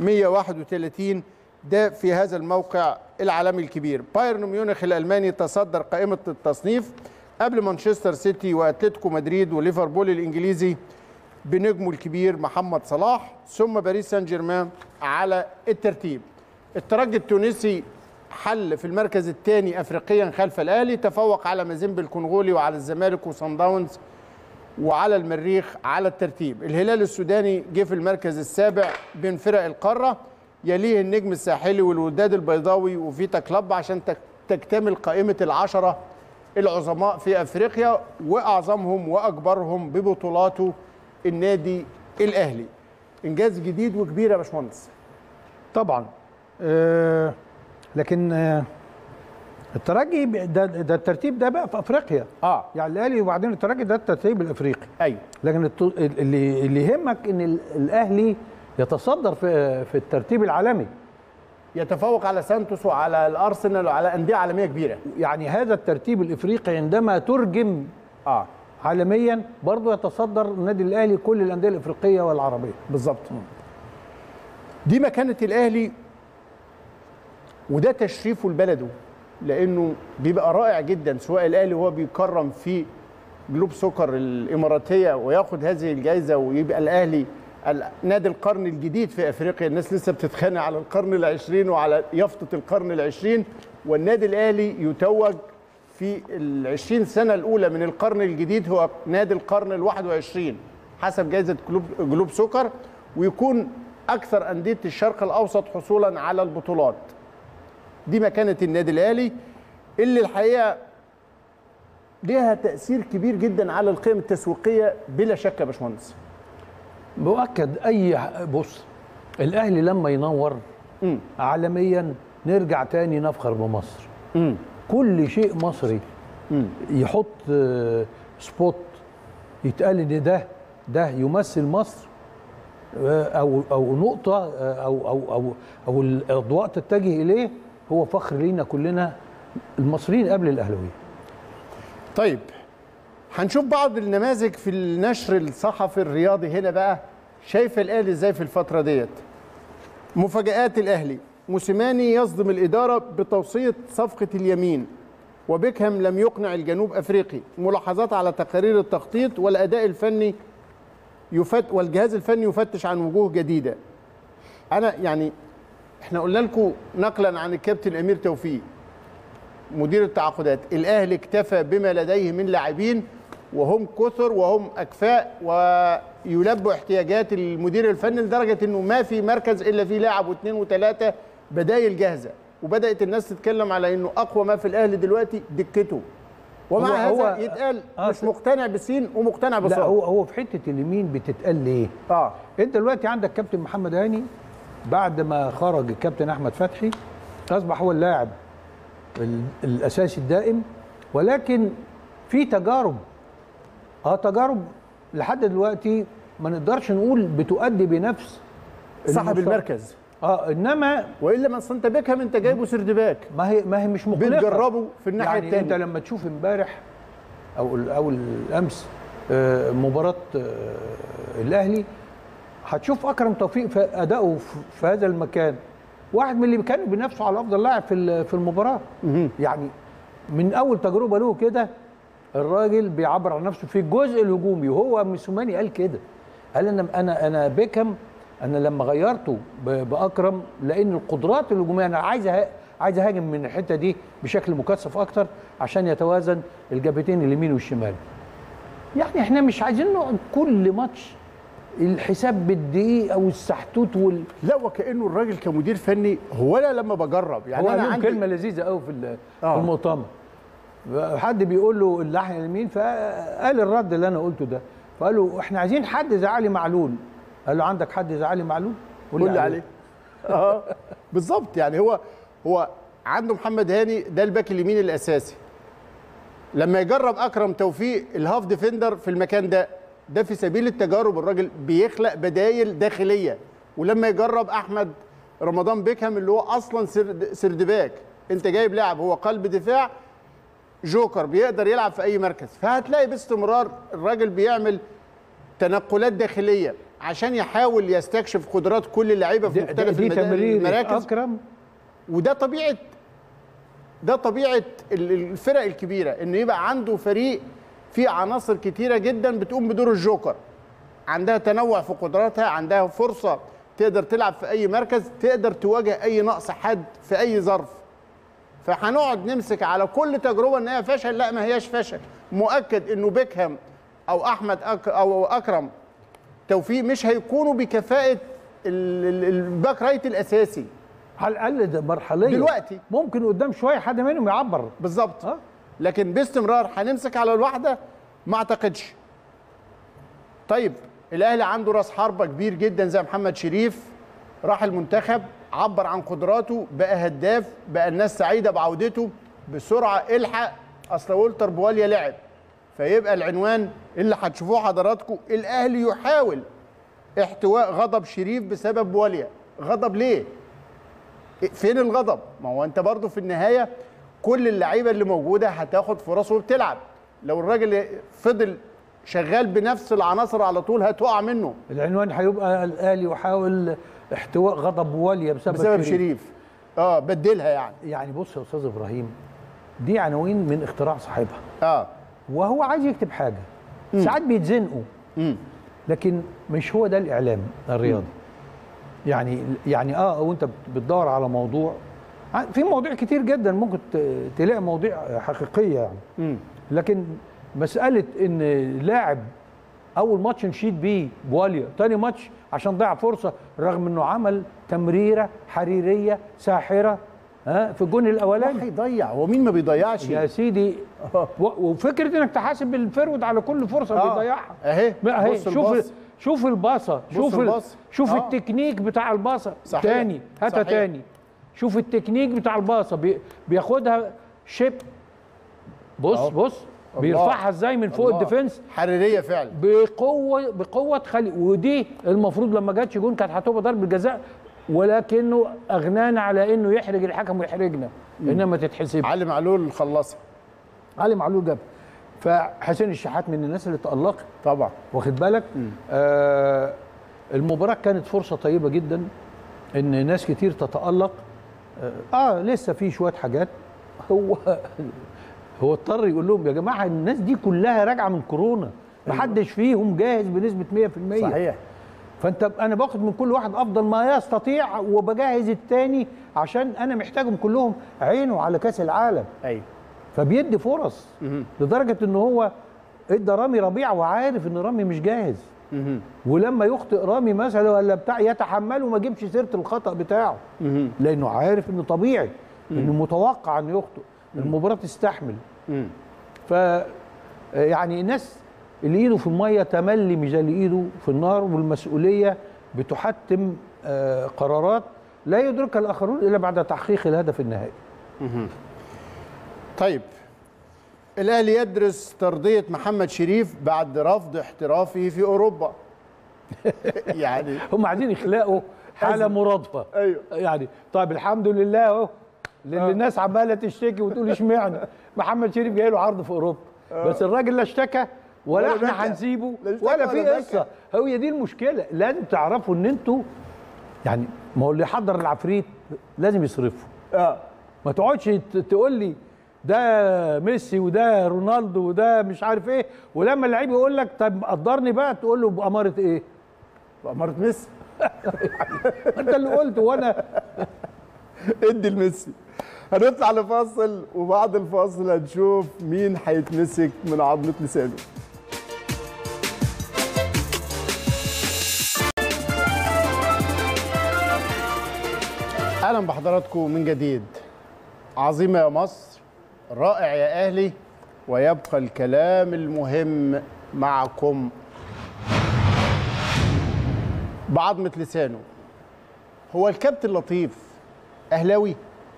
131 ده في هذا الموقع العالمي الكبير بايرن ميونخ الالماني تصدر قائمه التصنيف قبل مانشستر سيتي واتلتيكو مدريد وليفربول الانجليزي بنجمه الكبير محمد صلاح ثم باريس سان جيرمان على الترتيب الترجي التونسي حل في المركز الثاني افريقيا خلف الاهلي تفوق على مازيمبي الكونغولي وعلى الزمالك وصن داونز وعلى المريخ على الترتيب الهلال السوداني جه في المركز السابع بين فرق القاره يليه النجم الساحلي والوداد البيضاوي وفيتا كلاب عشان تك- تكتمل قائمه العشره العظماء في افريقيا واعظمهم واكبرهم ببطولاته النادي الاهلي انجاز جديد وكبير يا باشمهندس طبعا آه لكن آه الترجي ب- ده, ده الترتيب ده بقى في افريقيا اه يعني الاهلي وبعدين الترجي ده الترتيب الافريقي ايوه لكن الت- اللي اللي يهمك ان ال- الاهلي يتصدر في في الترتيب العالمي يتفوق على سانتوس وعلى الارسنال وعلى انديه عالميه كبيره يعني هذا الترتيب الافريقي عندما ترجم اه عالميا برضه يتصدر النادي الاهلي كل الانديه الافريقيه والعربيه بالظبط دي مكانه الاهلي وده تشريفه لبلده لانه بيبقى رائع جدا سواء الاهلي وهو بيكرم في جلوب سكر الاماراتيه وياخد هذه الجائزه ويبقى الاهلي ال- نادي القرن الجديد في افريقيا الناس لسه بتتخانق على القرن العشرين وعلى يافطه القرن العشرين والنادي الاهلي يتوج في العشرين سنة الأولى من القرن الجديد هو نادي القرن الواحد وعشرين حسب جائزة جلوب, جلوب سكر ويكون أكثر أندية الشرق الأوسط حصولا على البطولات دي مكانة النادي الأهلي اللي الحقيقة ليها تأثير كبير جدا على القيم التسويقية بلا شك يا باشمهندس مؤكد اي بص الاهلي لما ينور مم. عالميا نرجع تاني نفخر بمصر مم. كل شيء مصري مم. يحط آه، سبوت يتقال ان ده ده يمثل مصر آه، او او نقطه آه، او او او او الاضواء تتجه اليه هو فخر لينا كلنا المصريين قبل الاهلاويه طيب هنشوف بعض النماذج في النشر الصحفي الرياضي هنا بقى شايف الاهلي ازاي في الفتره ديت مفاجآت الاهلي موسيماني يصدم الاداره بتوصيه صفقه اليمين وبيكهام لم يقنع الجنوب افريقي ملاحظات على تقارير التخطيط والاداء الفني يفت والجهاز الفني يفتش عن وجوه جديده انا يعني احنا قلنا لكم نقلا عن الكابتن امير توفيق مدير التعاقدات الاهلي اكتفى بما لديه من لاعبين وهم كثر وهم اكفاء ويلبوا احتياجات المدير الفني لدرجه انه ما في مركز الا فيه لاعب واثنين وثلاثه بدايل جاهزه وبدات الناس تتكلم على انه اقوى ما في الاهلي دلوقتي دكته ومع هو- هذا هو- يتقال آه، مش س- مقتنع بسين ومقتنع لا بصاد هو هو في حته اليمين بتتقال ليه؟ اه انت دلوقتي عندك كابتن محمد هاني بعد ما خرج الكابتن احمد فتحي اصبح هو اللاعب ال- الاساسي الدائم ولكن في تجارب اه تجارب لحد دلوقتي ما نقدرش نقول بتؤدي بنفس صاحب المستوى. المركز اه انما والا ما أصل انت بيكهام انت جايبه سردباك ما هي ما هي مش مقلقه بتجربه في الناحيه يعني انت الثانيه لما تشوف امبارح او ال- او الامس آه، مباراه آه، الاهلي هتشوف اكرم توفيق في ادائه في- في هذا المكان واحد من اللي كانوا بينافسوا على افضل لاعب في ال- في المباراه يعني من اول تجربه له كده الراجل بيعبر عن نفسه في الجزء الهجومي وهو موسوماني قال كده قال انا انا انا بيكم انا لما غيرته ب- باكرم لان القدرات الهجوميه انا عايز أه- عايز اهاجم من الحته دي بشكل مكثف اكتر عشان يتوازن الجبهتين اليمين والشمال يعني احنا مش عايزين نقعد كل ماتش الحساب بالدقيقه والسحتوت وال لا وكانه الراجل كمدير فني هو انا لما بجرب يعني هو قال انا لهم عندي كلمه لذيذه قوي في ال- آه. في المؤتمر حد بيقول له الناحيه اليمين فقال الرد اللي انا قلته ده فقال له احنا عايزين حد زي علي معلول قال له عندك حد زي علي معلول قول لي عليه اه بالظبط يعني هو هو عنده محمد هاني ده الباك اليمين الاساسي لما يجرب اكرم توفيق الهاف ديفندر في المكان ده ده في سبيل التجارب الراجل بيخلق بدايل داخليه ولما يجرب احمد رمضان بيكهام اللي هو اصلا سرد سردباك انت جايب لاعب هو قلب دفاع جوكر بيقدر يلعب في اي مركز فهتلاقي باستمرار الراجل بيعمل تنقلات داخليه عشان يحاول يستكشف قدرات كل اللعيبه في دي, دي, مختلف دي المدا- تمرير المراكز اكرم وده طبيعه ده طبيعه ال- الفرق الكبيره ان يبقى عنده فريق فيه عناصر كتيره جدا بتقوم بدور الجوكر عندها تنوع في قدراتها عندها فرصه تقدر تلعب في اي مركز تقدر تواجه اي نقص حد في اي ظرف فهنقعد نمسك على كل تجربه ان هي فشل لا ما هياش فشل مؤكد انه بيكهام او احمد أك او اكرم توفيق مش هيكونوا بكفاءه ال- ال- الباك رايت الاساسي على الاقل ده مرحليه دلوقتي. ممكن قدام شويه حد منهم يعبر بالظبط اه لكن باستمرار هنمسك على الواحده ما اعتقدش طيب الاهلي عنده راس حربه كبير جدا زي محمد شريف راح المنتخب عبر عن قدراته بقى هداف بقى الناس سعيده بعودته بسرعه الحق اصل ولتر بواليا لعب فيبقى العنوان اللي هتشوفوه حضراتكم الاهلي يحاول احتواء غضب شريف بسبب بواليا غضب ليه فين الغضب ما هو انت برضو في النهايه كل اللعيبه اللي موجوده هتاخد فرص وبتلعب لو الراجل فضل شغال بنفس العناصر على طول هتقع منه العنوان هيبقى الاهلي يحاول احتواء غضب واليا بسبب, بسبب شريف. شريف اه بدلها يعني يعني بص يا استاذ ابراهيم دي عناوين من اختراع صاحبها اه وهو عايز يكتب حاجه ساعات بيتزنقوا لكن مش هو ده الاعلام الرياضي يعني يعني اه وانت بتدور على موضوع ع- في مواضيع كتير جدا ممكن ت- تلاقي مواضيع حقيقيه يعني لكن مساله ان لاعب اول ماتش نشيد بيه بواليا تاني ماتش عشان ضيع فرصه رغم انه عمل تمريره حريريه ساحره ها في الجون ما الاولاني هيضيع هو مين ما بيضيعش يا سيدي و- وفكره انك تحاسب الفرود على كل فرصه آه. بيضيعها اهي ما هي بص شوف الباص. شوف الباصه شوف ال- الباص. شوف آه. التكنيك بتاع الباصه صحيح. تاني هاتها صحيح. تاني شوف التكنيك بتاع الباصه بي بياخدها شيب بص أهو. بص بيرفعها ازاي من فوق الله. الديفنس حريريه فعلا بقوه بقوه خلي ودي المفروض لما جاتش جون كانت هتبقى ضربه جزاء ولكنه اغنانا على انه يحرج الحكم ويحرجنا انما ما تتحسب علي معلول خلصها علي معلول جاب فحسين الشحات من الناس اللي تألقت طبعا واخد بالك آه المباراة كانت فرصة طيبة جدا ان ناس كتير تتألق اه, آه لسه في شوية حاجات هو هو اضطر يقول لهم يا جماعة الناس دي كلها راجعة من كورونا محدش فيهم جاهز بنسبة 100% صحيح فانت انا باخد من كل واحد افضل ما يستطيع وبجهز التاني عشان انا محتاجهم كلهم عينه على كاس العالم ايوه فبيدي فرص لدرجه ان هو ادى رامي ربيع وعارف ان رامي مش جاهز ولما يخطئ رامي مثلا ولا بتاع يتحمله وما يجيبش سيره الخطا بتاعه لانه عارف انه طبيعي انه متوقع انه يخطئ المباراه تستحمل ف يعني الناس اللي ايده في الميه تملي مش زي اللي ايده في النار والمسؤوليه بتحتم آه، قرارات لا يدركها الاخرون الا بعد تحقيق الهدف النهائي طيب الاهلي يدرس ترضيه محمد شريف بعد رفض احترافه في اوروبا يعني هم عايزين يخلقوا حاله مرادفه أيوة. يعني طيب الحمد لله اهو للي الناس عماله تشتكي وتقول اشمعنى محمد شريف جاي له عرض في اوروبا بس الراجل لا اشتكى ولا ولا احنا بكى. هنسيبه لا اشتكى ولا ولا في بكى. قصه هي دي المشكله لازم تعرفوا ان انتوا يعني ما هو اللي يحضر العفريت لازم يصرفه اه ما تقعدش ت- تقول لي ده ميسي وده رونالدو وده مش عارف ايه ولما اللعيب يقول لك طب قدرني بقى تقول له بأمارة ايه؟ بأمارة ميسي انت اللي قلت وانا ادي لميسي هنطلع لفاصل وبعد الفاصل هنشوف مين هيتمسك من عظمة لسانه اهلا بحضراتكم من جديد عظيمه يا مصر رائع يا اهلي ويبقى الكلام المهم معكم بعظمه لسانه هو الكابتن لطيف اهلاوي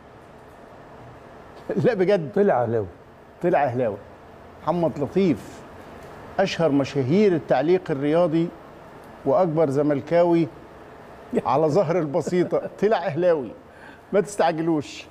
لا بجد طلع اهلاوي طلع اهلاوي محمد لطيف اشهر مشاهير التعليق الرياضي واكبر زملكاوي على ظهر البسيطه طلع اهلاوي ما تستعجلوش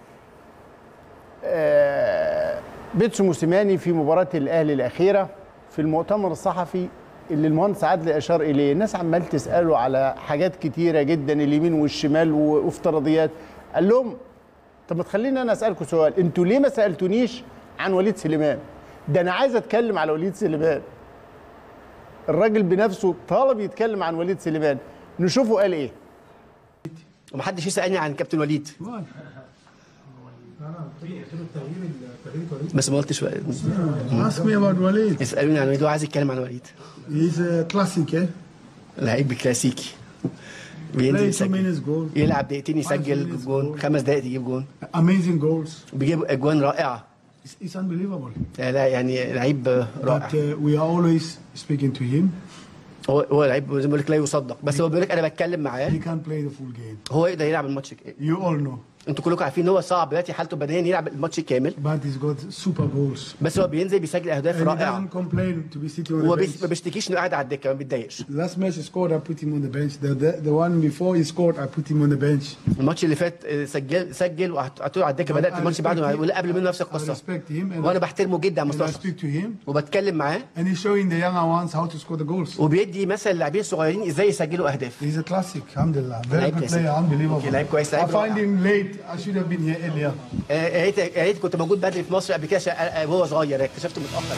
آه، بيتسو موسيماني في مباراه الاهلي الاخيره في المؤتمر الصحفي اللي المهندس عادل اشار اليه الناس عمال تساله على حاجات كتيره جدا اليمين والشمال و- وافتراضيات قال لهم طب ما تخليني انا اسالكم سؤال انتوا ليه ما سالتونيش عن وليد سليمان ده انا عايز اتكلم على وليد سليمان الراجل بنفسه طالب يتكلم عن وليد سليمان نشوفه قال ايه ومحدش يسالني عن كابتن وليد بس ما قلتش بقى. Ask me about Walid. يسالوني عن وليد هو عايز يتكلم عن وليد He's a classic, eh? لعيب كلاسيكي Play بينزل two minutes يسجل goal. يلعب دقيقتين يسجل minutes جون goal. خمس دقائق يجيب جون Amazing goals. بيجيب اجوان رائعه It's, it's unbelievable. لا يعني لعيب رائع But uh, we are always speaking to him. هو هو لعيب زي ما بقول لك لا يصدق بس هو بيقول لك انا بتكلم معاه He can play the full game. هو يقدر يلعب الماتش ك- You all know. انتوا كلكم عارفين ان هو صعب دلوقتي حالته بدنيا يلعب الماتش كامل But he's got super goals. بس هو بينزل بيسجل اهداف And he رائعه doesn't complain to be sitting on هو the بيس- ما bench. بيشتكيش انه قاعد على الدكه ما بيتضايقش Last match he scored, I put him on the bench. The, the, the one before he scored, I put him on the bench. الماتش اللي فات آه، سجل سجل وقعدت على الدكه But بدات I الماتش respect بعده him. واللي قبل منه نفس I القصه respect him and, وانا بحترمه جدا على and I مستوى speak to him. وبتكلم معاه And he's showing the younger ones how to score the goals. وبيدي مثل اللاعبين الصغيرين ازاي يسجلوا اهداف He's a classic, alhamdulillah. Very لعيب good كلاسيكي. player, unbelievable. لعيب كويس، I لعيب find رائع. him late. I should have been here earlier. آه، يا ريت يا ريت كنت موجود بدري في مصر قبل كده عشان- آه، وهو صغير اكتشفته متاخر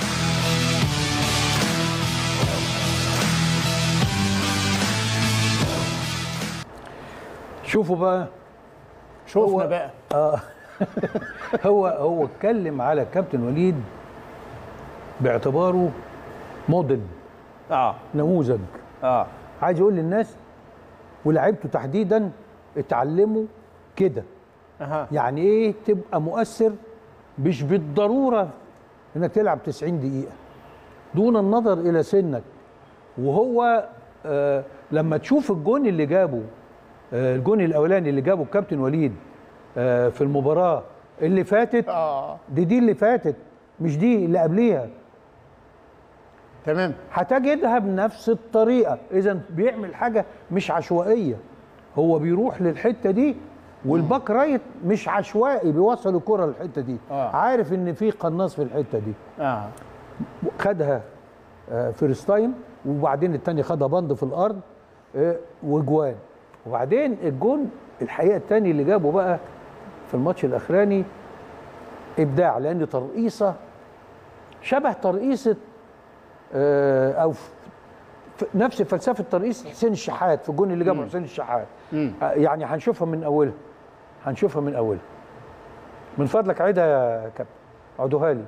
شوفوا بقى شوفنا هو- بقى هو هو اتكلم على كابتن وليد باعتباره موديل اه نموذج اه عايز يقول للناس ولاعيبته تحديدا اتعلموا كده اها يعني ايه تبقى مؤثر مش بالضروره انك تلعب 90 دقيقه دون النظر الى سنك وهو آه لما تشوف الجون اللي جابه آه الجون الاولاني اللي جابه الكابتن وليد آه في المباراه اللي فاتت اه دي دي اللي فاتت مش دي اللي قبليها تمام هتجدها بنفس الطريقه اذا بيعمل حاجه مش عشوائيه هو بيروح للحته دي والباك رايت مش عشوائي بيوصل الكره للحته دي آه. عارف ان في قناص في الحته دي اه خدها آه، فيرست تايم وبعدين التاني خدها بند في الارض آه، وجوان وبعدين الجون الحقيقه التاني اللي جابه بقى في الماتش الاخراني ابداع لان ترقيصه شبه ترقيصه آه، او ف- ف- نفس فلسفه ترقيص حسين الشحات في الجون اللي جابه حسين الشحات آه، يعني هنشوفها من اولها هنشوفها من اولها من فضلك عيدها يا كابتن عدوها لي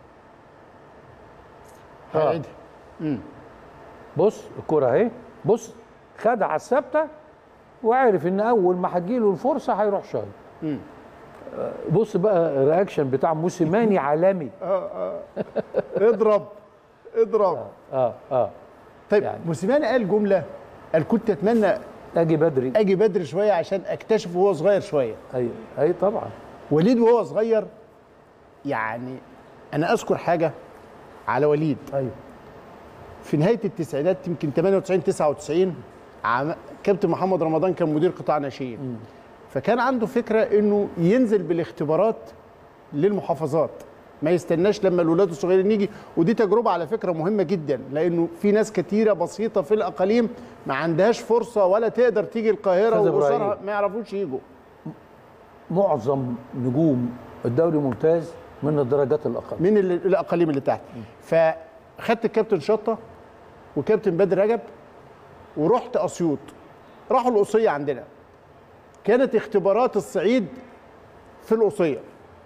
آه. هعيدها بص الكرة اهي بص خدها على الثابته وعرف ان اول ما هتجيله الفرصه هيروح شايط آه، بص بقى الرياكشن بتاع موسيماني عالمي اضرب اضرب اه اه طيب يعني. موسيماني قال جمله قال كنت اتمنى اجي بدري اجي بدري شويه عشان اكتشف وهو صغير شويه ايوه اي طبعا وليد وهو صغير يعني انا اذكر حاجه على وليد ايوه في نهايه التسعينات يمكن 98 99 عم... كابتن محمد رمضان كان مدير قطاع ناشئين فكان عنده فكره انه ينزل بالاختبارات للمحافظات ما يستناش لما الولاد الصغيرين يجي ودي تجربه على فكره مهمه جدا لانه في ناس كتيره بسيطه في الاقاليم ما عندهاش فرصه ولا تقدر تيجي القاهره أستاذ واسرها إبراهيم. ما يعرفوش يجوا معظم نجوم الدوري الممتاز من الدرجات الاقل من ال- الاقاليم اللي تحت فخدت الكابتن شطه وكابتن بدر رجب ورحت اسيوط راحوا القصيه عندنا كانت اختبارات الصعيد في القصيه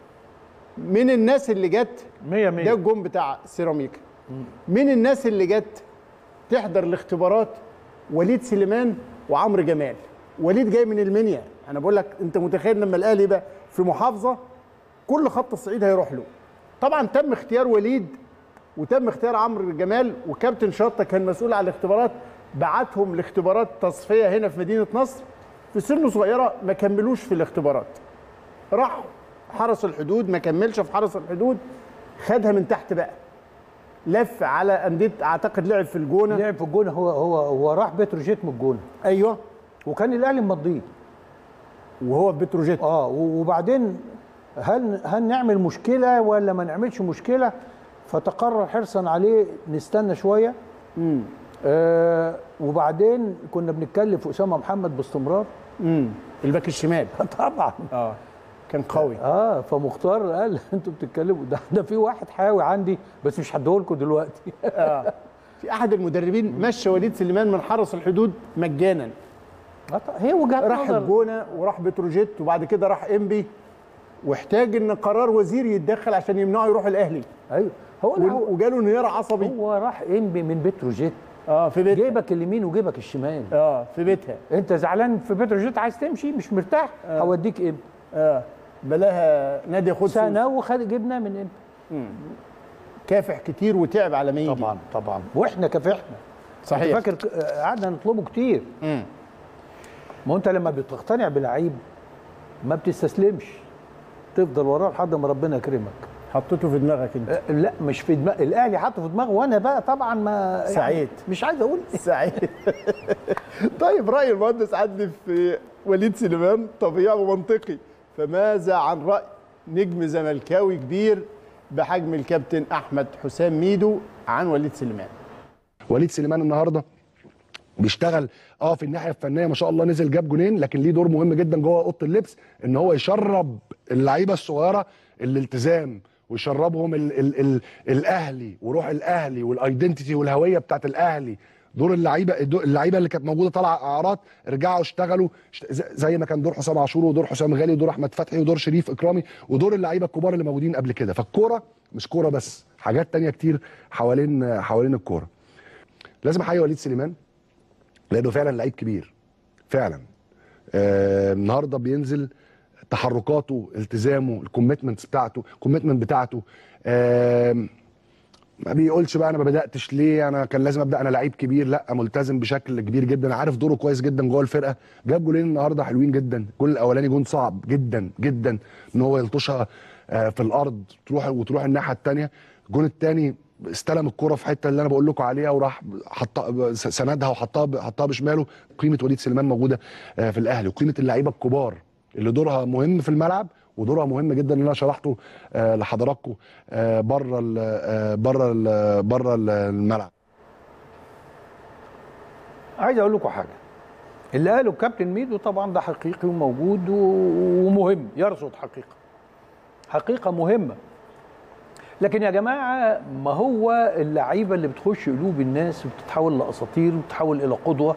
من الناس اللي جت 100 ده 100 الجون بتاع سيراميكا من الناس اللي جت تحضر الاختبارات وليد سليمان وعمرو جمال وليد جاي من المنيا انا بقول لك انت متخيل لما الاهلي يبقى في محافظه كل خط الصعيد هيروح له طبعا تم اختيار وليد وتم اختيار عمرو جمال وكابتن شطه كان مسؤول على الاختبارات بعتهم لاختبارات تصفيه هنا في مدينه نصر في سن صغيره ما كملوش في الاختبارات راح حرس الحدود ما كملش في حرس الحدود خدها من تحت بقى لف على انديه اعتقد لعب في الجونه لعب في الجونه هو هو هو راح بتروجيت من الجونه ايوه وكان الاهلي مضيه وهو في بتروجيت اه و- وبعدين هل هل نعمل مشكله ولا ما نعملش مشكله فتقرر حرصا عليه نستنى شويه آه وبعدين كنا بنتكلم في اسامه محمد باستمرار امم الباك الشمال طبعا اه كان قوي اه فمختار قال انتوا بتتكلموا ده ده في واحد حاوي عندي بس مش هديهولكم دلوقتي في احد المدربين مشى وليد سليمان من حرس الحدود مجانا آه طبعاً، هي وجهه راح نظر الجونه وراح بتروجيت وبعد كده راح انبي واحتاج ان قرار وزير يتدخل عشان يمنعه يروح الاهلي ايوه هو وال- هو, وجاله انهيار عصبي هو راح انبي من بتروجيت اه في بيتها جيبك اليمين وجيبك الشمال اه في بيتها انت زعلان في بتروجيت عايز تمشي مش مرتاح هوديك امتى اه بلاها نادي خد سنه وخد جبنا من امتى كافح كتير وتعب على ما يجي طبعا طبعا واحنا كافحنا صحيح. انت فاكر ك- آه، قعدنا نطلبه كتير مم. ما انت لما بتقتنع بلعيب ما بتستسلمش تفضل وراه لحد ما ربنا يكرمك حطيته في دماغك انت آه، لا مش في دماغ الاهلي حاطه في دماغه وانا بقى طبعا ما يعني سعيد. مش عايز اقول سعيد طيب راي المهندس عدلي في وليد سليمان طبيعي ومنطقي فماذا عن راي نجم زملكاوي كبير بحجم الكابتن احمد حسام ميدو عن وليد سليمان وليد سليمان النهارده بيشتغل اه في الناحيه الفنيه ما شاء الله نزل جاب جونين لكن ليه دور مهم جدا جوه اوضه اللبس ان هو يشرب اللعيبه الصغيره الالتزام ويشربهم ال ال ال الاهلي وروح الاهلي والايدنتيتي والهويه بتاعت الاهلي دور اللعيبه الدو- اللعيبه اللي كانت موجوده طالعه اعراض رجعوا اشتغلوا اشت- ز- زي ما كان دور حسام عاشور ودور حسام غالي ودور احمد فتحي ودور شريف اكرامي ودور اللعيبه الكبار اللي موجودين قبل كده فالكوره مش كوره بس حاجات تانية كتير حوالين حوالين الكوره لازم احيي وليد سليمان لانه فعلا لعيب كبير فعلا آه النهارده بينزل تحركاته التزامه الكوميتمنتس بتاعته الكوميتمنت بتاعته آه ما بيقولش بقى انا ما بداتش ليه انا كان لازم ابدا انا لعيب كبير لا ملتزم بشكل كبير جدا عارف دوره كويس جدا جوه الفرقه جاب جولين النهارده حلوين جدا الجول الاولاني جون صعب جدا جدا ان هو يلطشها آه، في الارض تروح وتروح الناحيه الثانيه الجون الثاني استلم الكره في حته اللي انا بقول لكم عليها وراح حطها سندها وحطها حطها بشماله قيمه وليد سليمان موجوده آه، في الاهلي وقيمه اللعيبه الكبار اللي دورها مهم في الملعب ودورها مهم جدا اللي انا شرحته آه، لحضراتكم بره بره بره الملعب عايز اقول لكم حاجه اللي قاله الكابتن ميدو طبعا ده حقيقي وموجود و- ومهم يرصد حقيقه حقيقه مهمه لكن يا جماعه ما هو اللعيبه اللي بتخش قلوب الناس وبتتحول لاساطير وبتتحول الى قدوه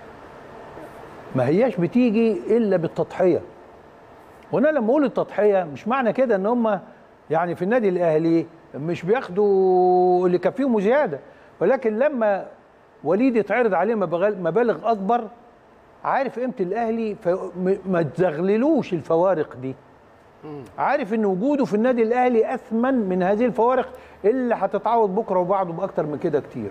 ما هياش بتيجي الا بالتضحيه وانا لما اقول التضحيه مش معنى كده ان هم يعني في النادي الاهلي مش بياخدوا اللي كفيهم وزياده ولكن لما وليد يتعرض عليه مبغل- مبالغ اكبر عارف قيمه الاهلي فما تزغللوش الفوارق دي عارف ان وجوده في النادي الاهلي اثمن من هذه الفوارق اللي هتتعوض بكره وبعده باكتر من كده كتير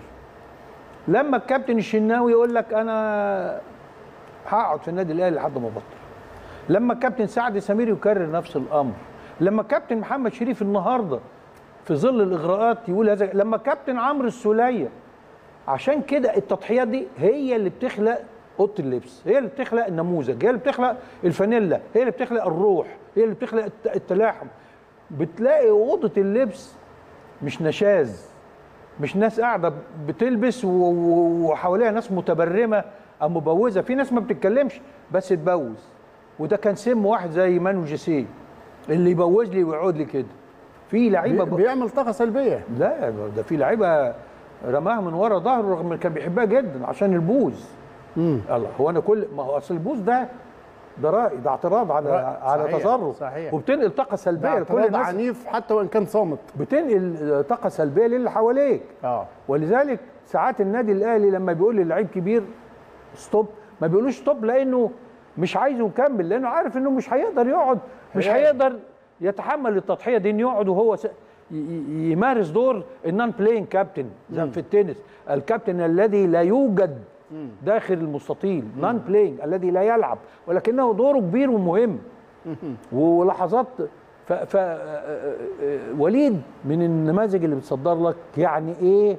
لما الكابتن الشناوي يقول لك انا هقعد في النادي الاهلي لحد ما ابطل لما الكابتن سعد سمير يكرر نفس الامر لما الكابتن محمد شريف النهارده في ظل الاغراءات يقول هذا لما الكابتن عمرو السوليه عشان كده التضحيات دي هي اللي بتخلق اوضه اللبس هي اللي بتخلق النموذج هي اللي بتخلق الفانيلا هي اللي بتخلق الروح هي اللي بتخلق الت- التلاحم بتلاقي اوضه اللبس مش نشاز مش ناس قاعده بتلبس و- و- وحواليها ناس متبرمه او مبوزه في ناس ما بتتكلمش بس تبوز وده كان سم واحد زي مانو جيسيه اللي يبوز لي ويقعد لي كده في لعيبه بي- ب... بيعمل طاقه سلبيه لا ده في لعيبه رماها من ورا ظهره رغم انه كان بيحبها جدا عشان البوز الله هو انا كل ما هو اصل البوز ده ده رأي ده اعتراض على رأي. على صحيح، تصرف صحيح. وبتنقل طاقه سلبيه ده لكل اعتراض الناس عنيف حتى وان كان صامت بتنقل طاقه سلبيه للي حواليك اه ولذلك ساعات النادي الاهلي لما بيقول للعيب كبير ستوب ما بيقولوش ستوب لانه مش عايزه يكمل لانه عارف انه مش هيقدر يقعد مش هي- هيقدر يتحمل التضحيه دي انه يقعد وهو س... ي- ي- يمارس دور النون بلاين كابتن زي في التنس الكابتن الذي لا يوجد داخل المستطيل نون بلاين الذي لا يلعب ولكنه دوره كبير ومهم ولحظات ف, ف... آه، آه، آه، وليد من النماذج اللي بتصدر لك يعني ايه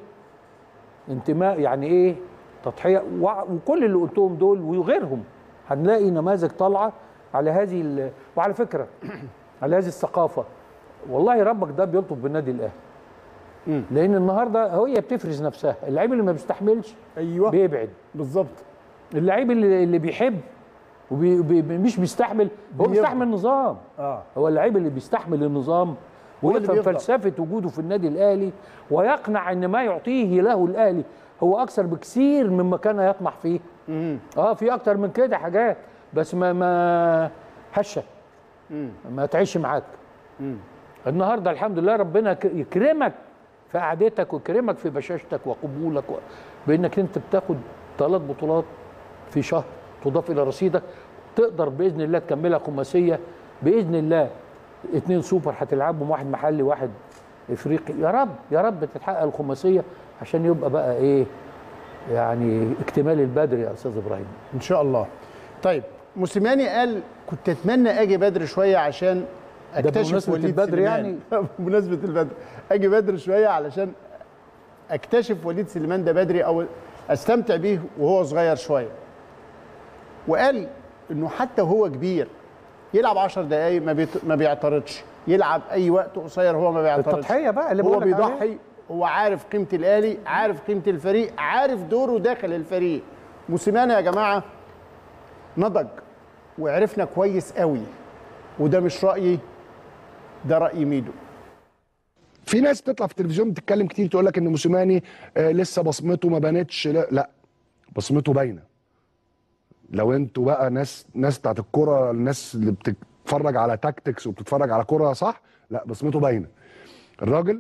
انتماء يعني ايه تضحيه وع- وكل اللي قلتهم دول وغيرهم هنلاقي نماذج طالعه على هذه ال- وعلى فكره على هذه الثقافه والله ربك ده بيلطف بالنادي الاهلي لان النهارده هي بتفرز نفسها اللعيب اللي ما بيستحملش ايوه بيبعد بالظبط اللعيب اللي, اللي بيحب ومش بيستحمل هو بيفضل. بيستحمل نظام اه هو اللعيب اللي بيستحمل النظام هو اللي ويفهم بيفضل. فلسفه وجوده في النادي الاهلي ويقنع ان ما يعطيه له الاهلي هو اكثر بكثير مما كان يطمح فيه اه في اكتر من كده حاجات بس ما ما هشه ما تعيش معاك النهارده الحمد لله ربنا ك- يكرمك في قعدتك ويكرمك في بشاشتك وقبولك و... بانك انت بتاخد ثلاث بطولات في شهر تضاف الى رصيدك تقدر باذن الله تكملها خماسيه باذن الله اتنين سوبر هتلعبهم واحد محلي واحد افريقي يا رب يا رب تتحقق الخماسيه عشان يبقى بقى ايه يعني اكتمال البدري يا استاذ ابراهيم ان شاء الله طيب موسيماني قال كنت اتمنى اجي بدري شويه عشان اكتشف بمناسبة وليد البدر سليمان. يعني؟ بمناسبه البدر اجي بدري شويه علشان اكتشف وليد سليمان ده بدري او استمتع بيه وهو صغير شويه وقال انه حتى وهو كبير يلعب 10 دقايق ما, بيت... ما بيعترضش يلعب اي وقت قصير هو ما بيعترضش التضحية بقى اللي هو بقولك عليها. بيضحي هو عارف قيمه الاهلي عارف قيمه الفريق عارف دوره داخل الفريق موسيماني يا جماعه نضج وعرفنا كويس قوي وده مش رايي ده راي ميدو في ناس بتطلع في التلفزيون بتتكلم كتير تقول لك ان موسيماني آه لسه بصمته ما بانتش لا, لا بصمته باينه لو انتوا بقى ناس ناس بتاعت الكوره الناس اللي بتتفرج على تاكتكس وبتتفرج على كوره صح لا بصمته باينه الراجل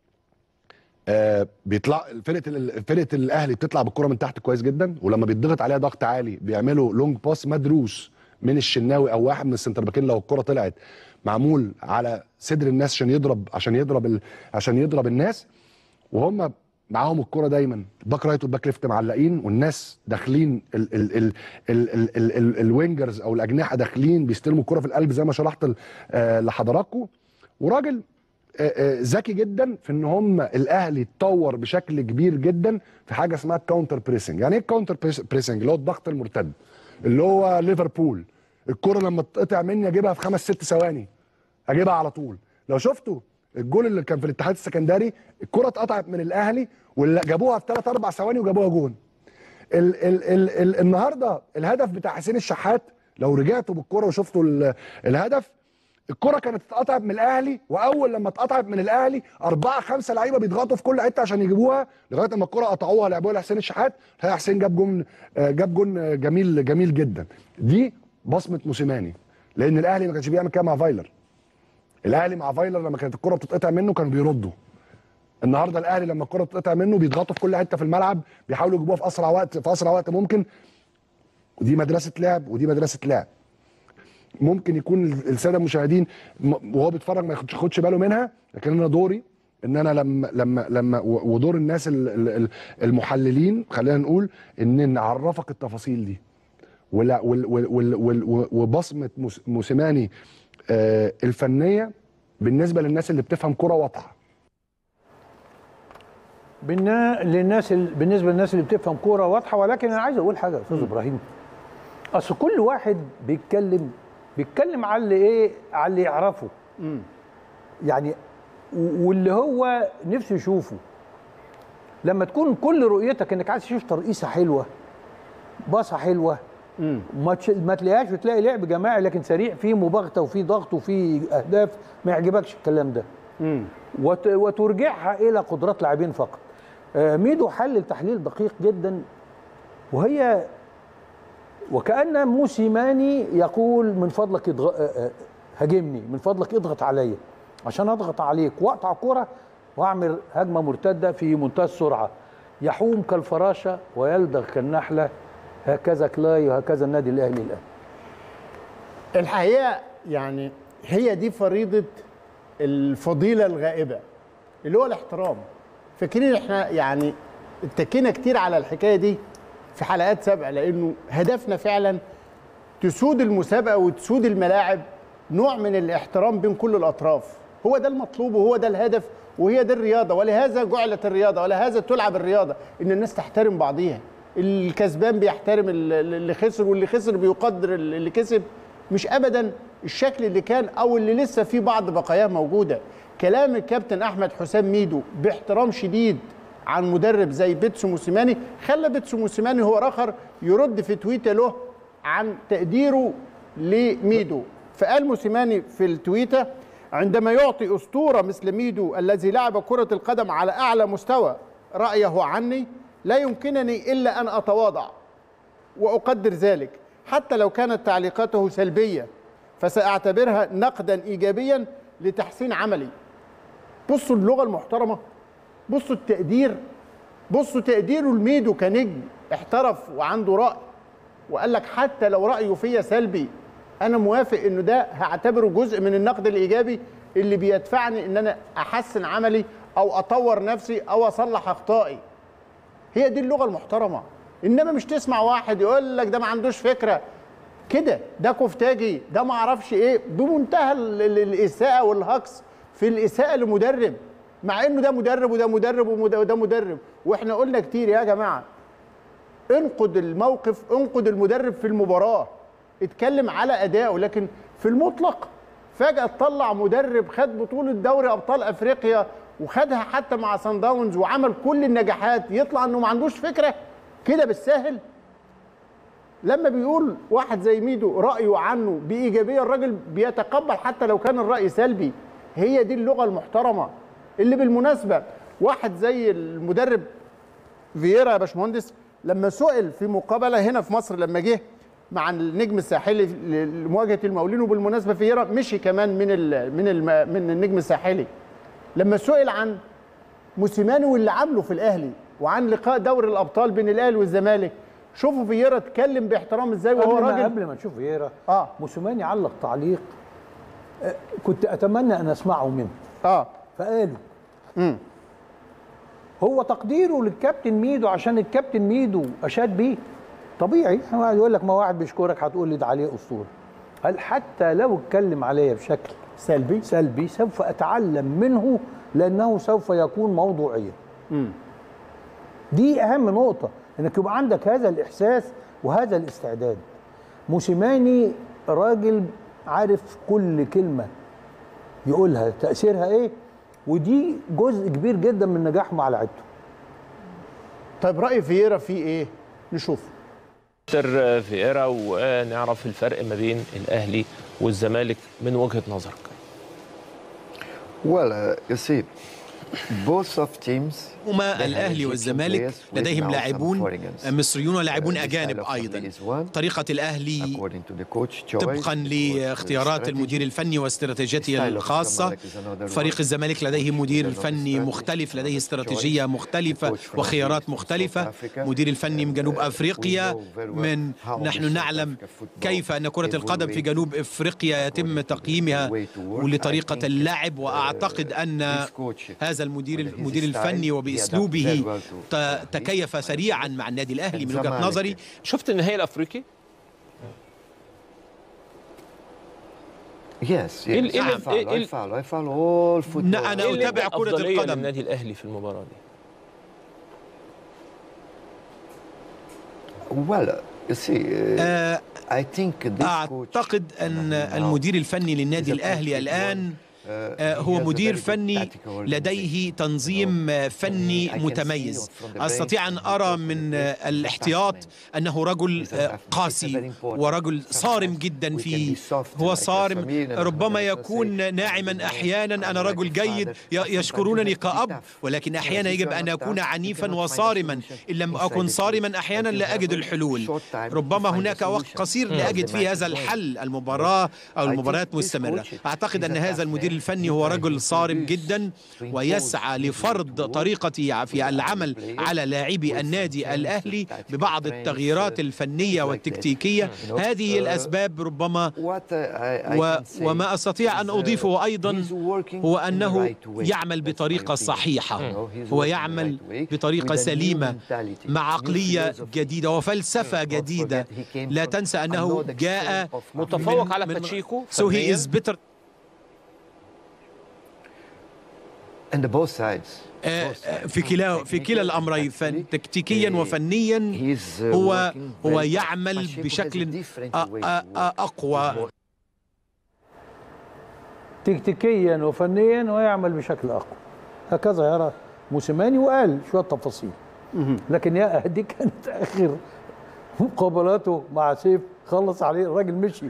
آه بيطلع فرقه ال- فرقه الاهلي بتطلع بالكره من تحت كويس جدا ولما بيتضغط عليها ضغط عالي بيعملوا لونج باس مدروس من الشناوي او واحد من السنتر باكين لو الكره طلعت معمول على صدر الناس عشان يضرب عشان يضرب ال... عشان يضرب الناس وهم معاهم الكرة دايما الباك رايت والباك ليفت معلقين والناس داخلين ال ال ال ال ال ال ال الوينجرز او الاجنحه داخلين بيستلموا الكرة في القلب زي ما شرحت ل- آه لحضراتكم وراجل آه، آه، ذكي جدا في ان هم الاهلي اتطور بشكل كبير جدا في حاجه اسمها الكاونتر بريسنج يعني ايه الكاونتر بريسنج اللي هو الضغط المرتد اللي هو ليفربول الكره لما تتقطع مني اجيبها في خمس ست ثواني اجيبها على طول لو شفتوا الجول اللي كان في الاتحاد السكندري الكره اتقطعت من الاهلي واللي جابوها في ثلاث اربع ثواني وجابوها جون ال ال ال ال النهارده الهدف بتاع حسين الشحات لو رجعتوا بالكره وشفتوا ال- الهدف الكره كانت اتقطعت من الاهلي واول لما اتقطعت من الاهلي اربعه خمسه لعيبه بيضغطوا في كل حته عشان يجيبوها لغايه اما الكره قطعوها لعبوها لحسين الشحات الحقيقه حسين جاب جون آه، جاب جون آه، جميل جميل جدا دي بصمه موسيماني لان الاهلي ما كانش بيعمل كده مع فايلر الاهلي مع فايلر لما كانت الكره بتتقطع منه كانوا بيردوا النهارده الاهلي لما الكره بتتقطع منه بيضغطوا في كل حته في الملعب بيحاولوا يجيبوها في اسرع وقت في اسرع وقت ممكن ودي مدرسه لعب ودي مدرسه لعب ممكن يكون الساده المشاهدين م- وهو بيتفرج ما ياخدش ياخدش باله منها لكن انا دوري ان انا لما لما لما و- ودور الناس ال- ال- ال- المحللين خلينا نقول ان نعرفك التفاصيل دي ولا وال وال وال وال وبصمه موس- موسيماني آه، الفنيه بالنسبه للناس اللي بتفهم كره واضحه بالنا... للناس ال... بالنسبه للناس اللي بتفهم كوره واضحه ولكن انا عايز اقول حاجه يا استاذ ابراهيم اصل كل واحد بيتكلم بيتكلم على اللي ايه على اللي يعرفه يعني و- واللي هو نفسه يشوفه لما تكون كل رؤيتك انك عايز تشوف ترقيصه حلوه باصه حلوه ما تش... ما تلاقيهاش بتلاقي لعب جماعي لكن سريع فيه مباغته وفيه ضغط وفيه اهداف ما يعجبكش الكلام ده وت... وترجعها الى قدرات لاعبين فقط آه، ميدو حلل تحليل دقيق جدا وهي وكأن موسيماني يقول من فضلك اضغ... آه، آه، هاجمني من فضلك اضغط عليا عشان اضغط عليك واقطع كرة واعمل هجمة مرتدة في منتهى السرعة يحوم كالفراشة ويلدغ كالنحلة هكذا كلاي وهكذا النادي الاهلي الان الحقيقه يعني هي دي فريضه الفضيله الغائبه اللي هو الاحترام فاكرين احنا يعني اتكينا كتير على الحكايه دي في حلقات سابقه لانه هدفنا فعلا تسود المسابقه وتسود الملاعب نوع من الاحترام بين كل الاطراف هو ده المطلوب وهو ده الهدف وهي دي الرياضه ولهذا جعلت الرياضه ولهذا تلعب الرياضه ان الناس تحترم بعضيها الكسبان بيحترم ال- اللي خسر واللي خسر بيقدر اللي كسب مش ابدا الشكل اللي كان او اللي لسه فيه بعض بقاياه موجوده كلام الكابتن احمد حسام ميدو باحترام شديد عن مدرب زي بيتسو موسيماني خلى بيتسو موسيماني هو اخر يرد في تويته له عن تقديره لميدو فقال موسيماني في التويته عندما يعطي اسطوره مثل ميدو الذي لعب كره القدم على اعلى مستوى رايه عني لا يمكنني الا ان اتواضع واقدر ذلك حتى لو كانت تعليقاته سلبيه فساعتبرها نقدا ايجابيا لتحسين عملي بصوا اللغه المحترمه بصوا التقدير بصوا تقديره لميدو كنجم احترف وعنده راي وقال لك حتى لو رايه فيا سلبي انا موافق انه ده هعتبره جزء من النقد الايجابي اللي بيدفعني ان انا احسن عملي او اطور نفسي او اصلح اخطائي هي دي اللغه المحترمه انما مش تسمع واحد يقول لك ده ما عندوش فكره كده ده كفتاجي ده ما اعرفش ايه بمنتهى ال- ال- الاساءه والهجص في الاساءه لمدرب مع انه ده مدرب وده مدرب ومد- وده مدرب واحنا قلنا كتير يا جماعه انقد الموقف انقد المدرب في المباراه اتكلم على ادائه لكن في المطلق فجاه تطلع مدرب خد بطوله دوري ابطال افريقيا وخدها حتى مع سان داونز وعمل كل النجاحات يطلع انه ما عندوش فكره كده بالساهل لما بيقول واحد زي ميدو رايه عنه بايجابيه الراجل بيتقبل حتى لو كان الراي سلبي هي دي اللغه المحترمه اللي بالمناسبه واحد زي المدرب فييرا يا باشمهندس لما سئل في مقابله هنا في مصر لما جه مع النجم الساحلي لمواجهه المقاولين وبالمناسبه فييرا مشي كمان من ال من ال من النجم الساحلي لما سئل عن موسيماني واللي عامله في الاهلي وعن لقاء دوري الابطال بين الاهلي والزمالك شوفوا فييرا اتكلم باحترام ازاي وهو قبل ما راجل قبل ما نشوف فييرا اه موسيماني علق تعليق آه، كنت اتمنى ان اسمعه منه اه فقالوا امم هو تقديره للكابتن ميدو عشان الكابتن ميدو اشاد بيه طبيعي واحد يقول لك ما واحد بيشكرك هتقول لي ده عليه اسطوره قال حتى لو اتكلم عليا بشكل سلبي سلبي سوف اتعلم منه لانه سوف يكون موضوعيا دي اهم نقطه انك يبقى عندك هذا الاحساس وهذا الاستعداد موسيماني راجل عارف كل كلمه يقولها تاثيرها ايه ودي جزء كبير جدا من نجاحه مع لعيبته طيب راي فييرا فيه ايه نشوف مستر فييرا ونعرف الفرق ما بين الاهلي والزمالك من وجهه نظرك Well, uh, you see, both of teams هما الأهلي والزمالك لديهم لاعبون مصريون ولاعبون أجانب أيضا طريقة الأهلي طبقا لاختيارات المدير الفني واستراتيجيته الخاصة فريق الزمالك لديه مدير فني مختلف لديه استراتيجية مختلفة وخيارات مختلفة مدير الفني من جنوب أفريقيا من نحن نعلم كيف أن كرة القدم في جنوب أفريقيا يتم تقييمها ولطريقة اللعب وأعتقد أن هذا المدير المدير الفني وباسلوبه ت- تكيف سريعا مع النادي الاهلي من وجهه نظري شفت النهائي الافريقي Yes, إيه ال- yes. إيه I ال- follow, إيه I ال- follow, I follow all football. ن- أنا إيه اللي أتابع ادى كرة أفضلية القدم. للنادي الاهلي في المباراه دي Well, you see, uh, آه، I think this coach اعتقد ان المدير الفني للنادي الاهلي الان آه، هو مدير فني لديه تنظيم آه، فني متميز استطيع ان ارى من آه، الاحتياط انه رجل آه، قاسي ورجل صارم جدا في هو صارم ربما يكون ناعما احيانا انا رجل جيد ي- يشكرونني كأب ولكن احيانا يجب ان اكون عنيفا وصارما ان لم اكن صارما احيانا لا اجد الحلول ربما هناك وقت قصير لاجد فيه هذا الحل المباراه او المباريات مستمره اعتقد ان هذا المدير الفني هو رجل صارم جدا ويسعى لفرض طريقته في العمل على لاعبي النادي الاهلي ببعض التغييرات الفنيه والتكتيكيه هذه الاسباب ربما what uh, I, I و can say وما استطيع ان is, uh, اضيفه ايضا he's working هو in the انه right way. يعمل That's my بطريقه opinion. صحيحه You know, he's هو working in the يعمل right way بطريقه with a new سليمه mentality, مع new عقليه philosophy. جديده وفلسفه Don't جديده forget he came لا from تنسى انه another جاء extreme of متفوق من- على من- باتشيكو so he فنياً. is better And both sides. آه، both آه، sides. في كلا في كلا Technically, الامرين tactically, فن- تكتيكيا eh, وفنيا he's, uh, هو working هو very tough. يعمل Pacheco has a بشكل different آه، way to آه، آه، work. اقوى He's more تكتيكيا وفنيا ويعمل بشكل اقوى هكذا يرى موسيماني وقال شويه تفاصيل لكن يا دي كانت اخر مقابلاته مع سيف خلص عليه الراجل مشي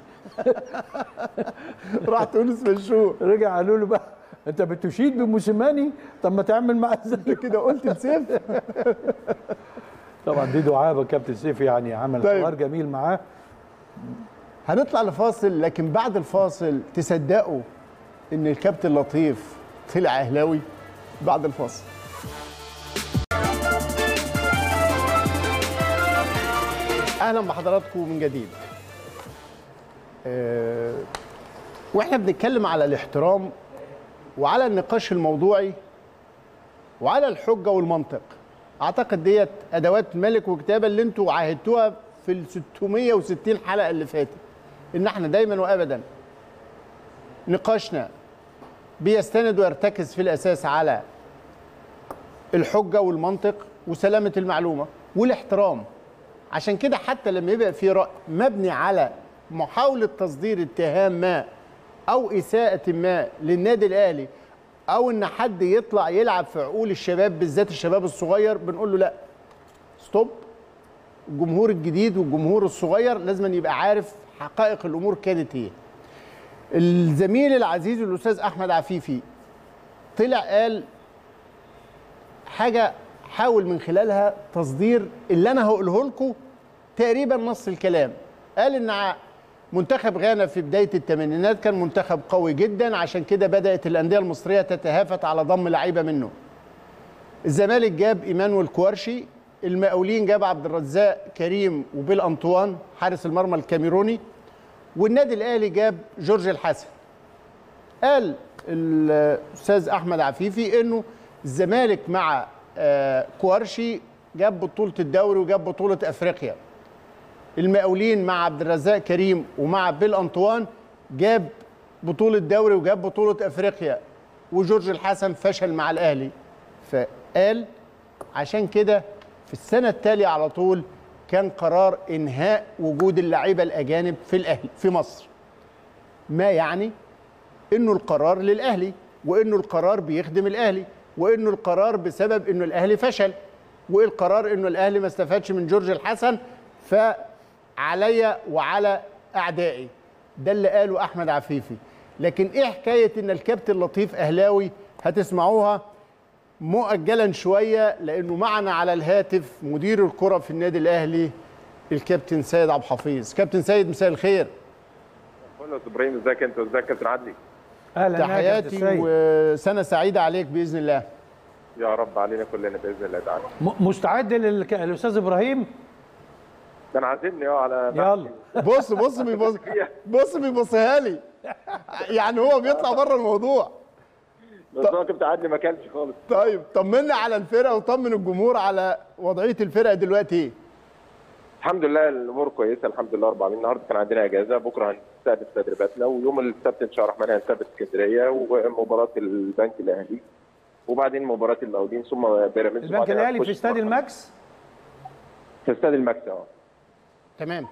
راح تونس مشهور رجع قالوا له بقى انت بتشيد بموسيماني طب ما تعمل معاه زي كده قلت لسيف طبعا دي دعابه كابتن سيف يعني عمل طيب. حوار جميل معاه هنطلع لفاصل لكن بعد الفاصل تصدقوا ان الكابتن لطيف طلع اهلاوي بعد الفاصل اهلا بحضراتكم من جديد آه، واحنا بنتكلم على الاحترام وعلى النقاش الموضوعي وعلى الحجه والمنطق اعتقد ديت ادوات ملك وكتابه اللي انتوا عاهدتوها في ال 660 حلقه اللي فاتت ان احنا دايما وابدا نقاشنا بيستند ويرتكز في الاساس على الحجه والمنطق وسلامه المعلومه والاحترام عشان كده حتى لما يبقى في راي مبني على محاوله تصدير اتهام ما او اساءه ما للنادي الاهلي او ان حد يطلع يلعب في عقول الشباب بالذات الشباب الصغير بنقول له لا ستوب الجمهور الجديد والجمهور الصغير لازم أن يبقى عارف حقائق الامور كانت ايه الزميل العزيز الاستاذ احمد عفيفي طلع قال حاجه حاول من خلالها تصدير اللي انا هقوله لكم تقريبا نص الكلام قال ان ع- منتخب غانا في بدايه الثمانينات كان منتخب قوي جدا عشان كده بدات الانديه المصريه تتهافت على ضم لعيبه منه الزمالك جاب ايمانويل كوارشي المقاولين جاب عبد الرزاق كريم وبيل انطوان حارس المرمى الكاميروني والنادي الاهلي جاب جورج الحسن قال الاستاذ احمد عفيفي انه الزمالك مع آه، كوارشي جاب بطوله الدوري وجاب بطوله افريقيا المقاولين مع عبد الرزاق كريم ومع بيل انطوان جاب بطوله دوري وجاب بطوله افريقيا وجورج الحسن فشل مع الاهلي فقال عشان كده في السنه التاليه على طول كان قرار انهاء وجود اللعيبه الاجانب في الاهلي في مصر ما يعني انه القرار للاهلي وانه القرار بيخدم الاهلي وانه القرار بسبب انه الاهلي فشل وايه القرار انه الاهلي ما استفادش من جورج الحسن فعليا وعلى اعدائي ده اللي قاله احمد عفيفي لكن ايه حكايه ان الكابتن لطيف اهلاوي هتسمعوها مؤجلا شويه لانه معنا على الهاتف مدير الكره في النادي الاهلي الكابتن سيد عبد الحفيظ كابتن سيد مساء الخير بقول له ابراهيم ازيك انت ازيك يا كابتن عدلي اهلا يا كابتن تحياتي سيد. وسنه سعيده عليك باذن الله يا رب علينا كلنا باذن الله تعالى م- مستعد للك- للاستاذ ابراهيم ده انا عازمني اه على يلا بص بص بيبص بص بيبصها لي يعني هو بيطلع بره الموضوع بس هو كابتن عدلي ما كانش خالص طيب طمنا على الفرقه وطمن الجمهور على وضعيه الفرقه دلوقتي ايه الحمد لله الامور كويسه الحمد لله رب العالمين النهارده كان عندنا اجازه بكره هنستهدف تدريباتنا ويوم السبت ان شاء الله الرحمن هنسافر اسكندريه ومباراه البنك الاهلي وبعدين مباراه المقاولين ثم بيراميدز البنك وبعدين الاهلي في هنخش استاد الماكس في استاد الماكس اه تمام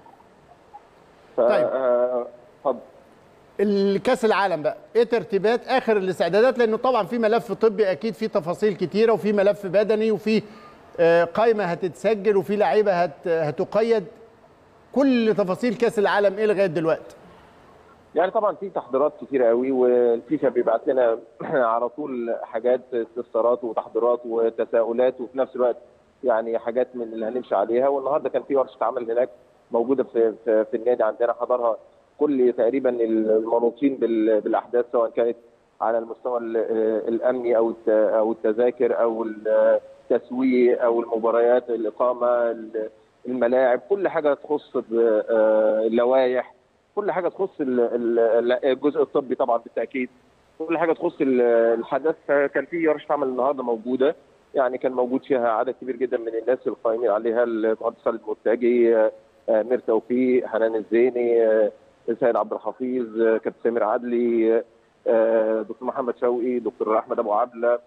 ف- طيب. آه، اتفضل الكاس العالم بقى ايه ترتيبات اخر الاستعدادات لانه طبعا في ملف طبي اكيد في تفاصيل كتيره وفي ملف بدني وفي آه، قائمه هتتسجل وفي لعيبه هت هتقيد كل تفاصيل كاس العالم ايه لغايه دلوقتي يعني طبعا في تحضيرات كتيره قوي والفيفا بيبعت لنا على طول حاجات استفسارات وتحضيرات وتساؤلات وفي نفس الوقت يعني حاجات من اللي هنمشي عليها والنهارده كان في ورشه عمل هناك موجوده في في, في النادي عندنا حضرها كل تقريبا المنوطين بال- بالاحداث سواء كانت على المستوى ال- الامني او الت- او التذاكر او التسويق او المباريات الاقامه الملاعب كل حاجه تخص ب- آه، اللوائح كل حاجه تخص ال- ال- الجزء الطبي طبعا بالتاكيد كل حاجه تخص ال- الحدث كان في ورشه عمل النهارده موجوده يعني كان موجود فيها عدد كبير جدا من الناس القائمين عليها المهندس خالد مرتجي آه، آه، مير توفيق حنان الزيني آه، سيد عبد الحفيظ آه، كابتن سامر عدلي آه، دكتور محمد شوقي دكتور احمد ابو عبله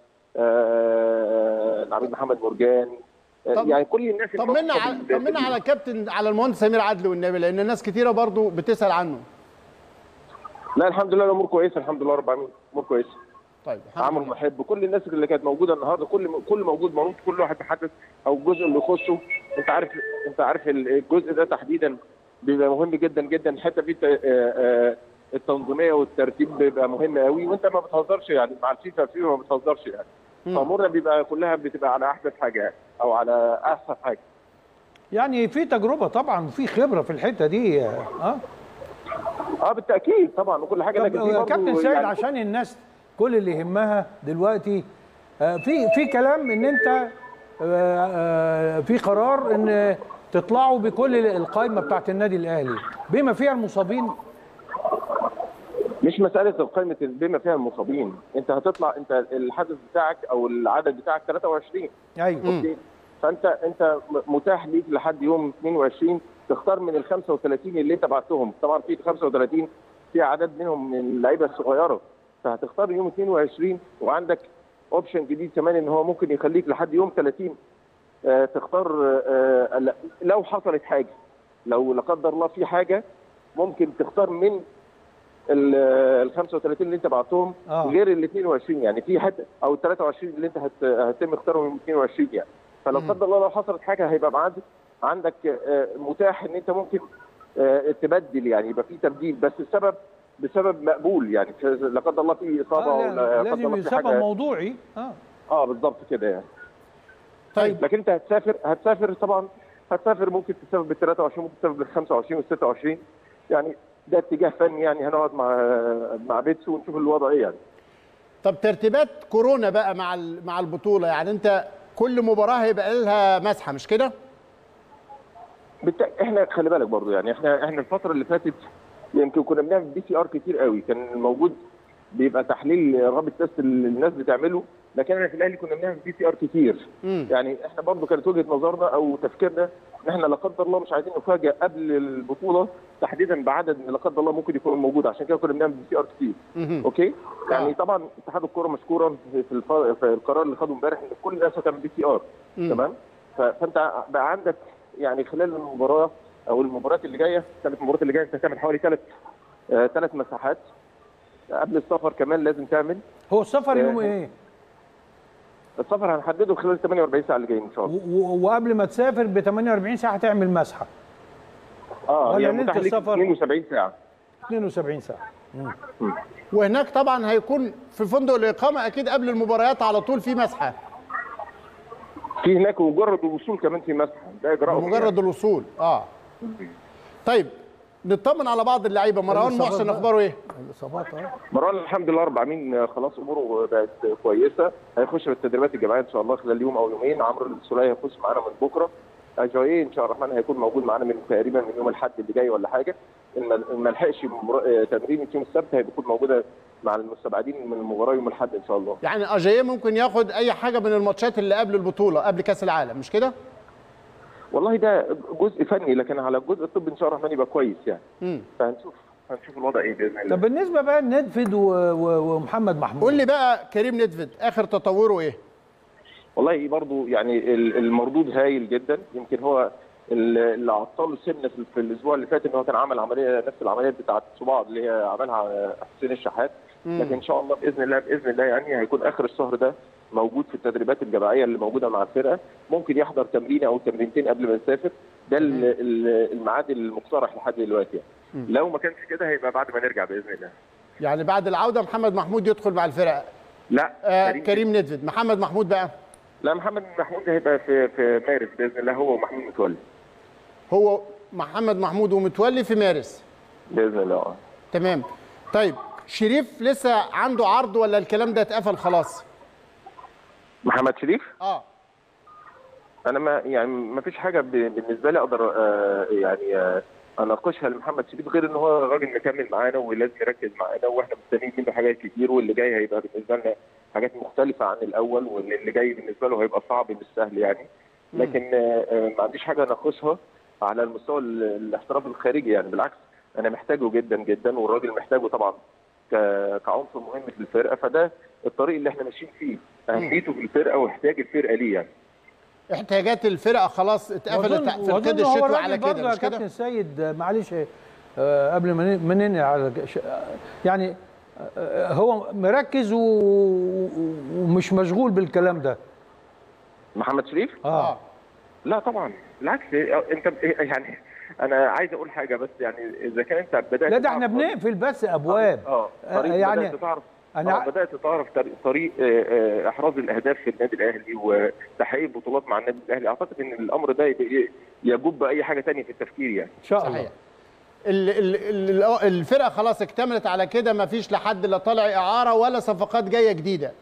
آه، العميد محمد مرجان آه، طب- يعني كل الناس طمنا على طمنا على كابتن على المهندس سمير عدلي والنبي لان ناس كتيره برضو بتسال عنه لا الحمد لله الامور كويسه الحمد لله رب العالمين الامور كويسه طيب عمرو محب كل الناس اللي كانت موجوده النهارده كل كل موجود موجود كل واحد يحدث او الجزء اللي يخصه انت عارف انت عارف الجزء ده تحديدا بيبقى مهم جدا جدا الحته فيه الت- آه، آه، التنظيميه والترتيب بيبقى مهم قوي وانت ما بتهزرش يعني مع الفيفا الفيفا ما بتهزرش يعني فامورنا بيبقى كلها بتبقى على احدث حاجه يعني او على احسن حاجه يعني في تجربه طبعا وفي خبره في الحته دي اه اه بالتاكيد طبعا وكل حاجه طب لكن في برضه كابتن سيد يعني عشان الناس كل اللي يهمها دلوقتي آه، في في كلام ان انت آه، آه، في قرار ان تطلعوا بكل القائمه بتاعت النادي الاهلي بما فيها المصابين مش مساله قائمه بما فيها المصابين انت هتطلع انت الحدث بتاعك او العدد بتاعك 23 ايوه اوكي فانت انت م- متاح ليك لحد يوم 22 تختار من ال 35 اللي انت بعتهم طبعا في 35 في عدد منهم من اللعيبه الصغيره فهتختار يوم 22 وعندك اوبشن جديد كمان ان هو ممكن يخليك لحد يوم 30 آه، تختار آه، آه، لو حصلت حاجه لو لا قدر الله في حاجه ممكن تختار من ال ال 35 اللي انت بعتهم آه. غير ال 22 يعني في حد او ال 23 اللي انت هت هتتم اختارهم من 22 يعني فلو قدر الله لو حصلت حاجه هيبقى معاك عندك آه، متاح ان انت ممكن آه، تبدل يعني يبقى في تبديل بس السبب بسبب مقبول يعني لا قدر الله في اصابه آه ولا لا، قدر لازم الله في يسبب حاجه موضوعي اه اه بالظبط كده يعني طيب لكن انت هتسافر هتسافر طبعا هتسافر ممكن تسافر بال 23 ممكن تسافر بال 25 وال 26 يعني ده اتجاه فني يعني هنقعد مع مع بيتسو ونشوف الوضع ايه يعني طب ترتيبات كورونا بقى مع ال- مع البطوله يعني انت كل مباراه هيبقى لها مسحه مش كده بالت... احنا خلي بالك برضو يعني احنا احنا الفتره اللي فاتت يمكن كنا بنعمل بي سي ار كتير قوي كان موجود بيبقى تحليل رابط تيست اللي الناس بتعمله لكن احنا في الاهلي كنا بنعمل بي سي ار كتير مم. يعني احنا برضو كانت وجهه نظرنا او تفكيرنا ان احنا لا قدر الله مش عايزين نفاجئ قبل البطوله تحديدا بعدد لا قدر الله ممكن يكون موجود عشان كده كنا بنعمل بي سي ار كتير مهم. اوكي يعني طبعا اتحاد الكره مشكورا في الف... في القرار اللي خده امبارح ان كل الناس هتعمل بي سي ار مم. تمام ف... فانت بقى عندك يعني خلال المباراه او المباريات اللي جايه الثلاث مباريات اللي جايه انت هتعمل حوالي ثلاث ثلاث مساحات قبل السفر كمان لازم تعمل هو السفر يوم آه، ايه؟ السفر هنحدده خلال 48 ساعه اللي جايين ان شاء الله و- و- وقبل ما تسافر ب 48 ساعه هتعمل مسحه اه ولا هي ليلة متاح ليك السفر؟ 72 ساعه 72 ساعه مم. وهناك طبعا هيكون في فندق الاقامه اكيد قبل المباريات على طول في مسحه في هناك مجرد الوصول كمان في مسح ده اجراء مجرد الوصول اه طيب نطمن على بعض اللعيبه مروان الإصابات محسن بقى. اخباره ايه الاصابات اه مروان الحمد لله رب العالمين خلاص اموره بقت كويسه هيخش في التدريبات الجماعيه ان شاء الله خلال يوم او يومين عمرو السوليه هيخش معانا من بكره اجاييه ان شاء الله الرحمن هيكون موجود معانا من تقريبا من يوم الاحد اللي جاي ولا حاجه ان ما- إن ما لحقش مبار- تمرين يوم السبت هيكون موجوده مع المستبعدين من المباراه يوم الاحد ان شاء الله يعني اجاييه ممكن ياخد اي حاجه من الماتشات اللي قبل البطوله قبل كاس العالم مش كده والله ده جزء فني لكن على الجزء الطبي ان شاء الله الرحمن يبقى كويس يعني مم. فهنشوف هنشوف الوضع ايه باذن الله طب بالنسبه بقى لندفد و- و- ومحمد محمود قول لي بقى كريم ندفد اخر تطوره ايه والله برضو يعني ال- المردود هايل جدا يمكن هو ال- اللي عطله سنه في, في الاسبوع اللي فات ان هو كان عمل عمليه نفس العمليات بتاعه الصباع اللي هي عملها حسين الشحات مم. لكن ان شاء الله باذن الله باذن الله يعني هيكون اخر الشهر ده موجود في التدريبات الجماعيه اللي موجوده مع الفرقه ممكن يحضر تمرين او تمرينتين قبل ما يسافر ده ال- ال- الميعاد المقترح لحد دلوقتي يعني. لو ما كانش كده هيبقى بعد ما نرجع باذن الله يعني بعد العوده محمد محمود يدخل مع الفرقه لا آه كريم كريم ندفد محمد محمود بقى لا محمد محمود هيبقى في في مارس باذن الله هو ومحمود متولي هو محمد محمود ومتولي في مارس باذن الله آه. تمام طيب شريف لسه عنده عرض ولا الكلام ده اتقفل خلاص محمد شريف اه انا ما يعني ما فيش حاجه ب- بالنسبه لي اقدر آه، يعني آه، اناقشها لمحمد شريف غير ان هو راجل مكمل معانا ولازم يركز معانا واحنا مستنيين منه حاجات كتير واللي جاي هيبقى بالنسبه لنا حاجات مختلفه عن الاول واللي جاي بالنسبه له هيبقى صعب مش سهل يعني لكن آه، آه، ما عنديش حاجه اناقشها على المستوى ال- الاحتراف الخارجي يعني بالعكس انا محتاجه جدا جدا والراجل محتاجه طبعا ك- كعنصر مهم في الفرقه فده الطريق اللي احنا ماشيين فيه اهميته في الفرقه واحتياج الفرقه ليه يعني احتياجات الفرقه خلاص اتقفلت وأظن- في وأظن القيد هو الشتوي الراجل على برضه كده يا مش كده كابتن سيد آه، معلش آه، قبل ما ن- ما ننقل على ش- آه، يعني آه، هو مركز و- و- ومش مشغول بالكلام ده محمد شريف اه لا طبعا بالعكس انت يعني انا عايز اقول حاجه بس يعني اذا كان انت بدات لا ده احنا تعرف طريق- بنقفل بس ابواب اه آه، طريق يعني بدات تعرف أنا- أنا بدات تعرف طريق, طريق آه، آه، احراز الاهداف في النادي الاهلي وتحقيق البطولات مع النادي الاهلي اعتقد ان الامر ده يبقى إيه، يجب اي حاجه تانية في التفكير يعني ان شاء صحيح ال- ال- ال- الفرقه خلاص اكتملت على كده ما فيش لحد لا طالع اعاره ولا صفقات جايه جديده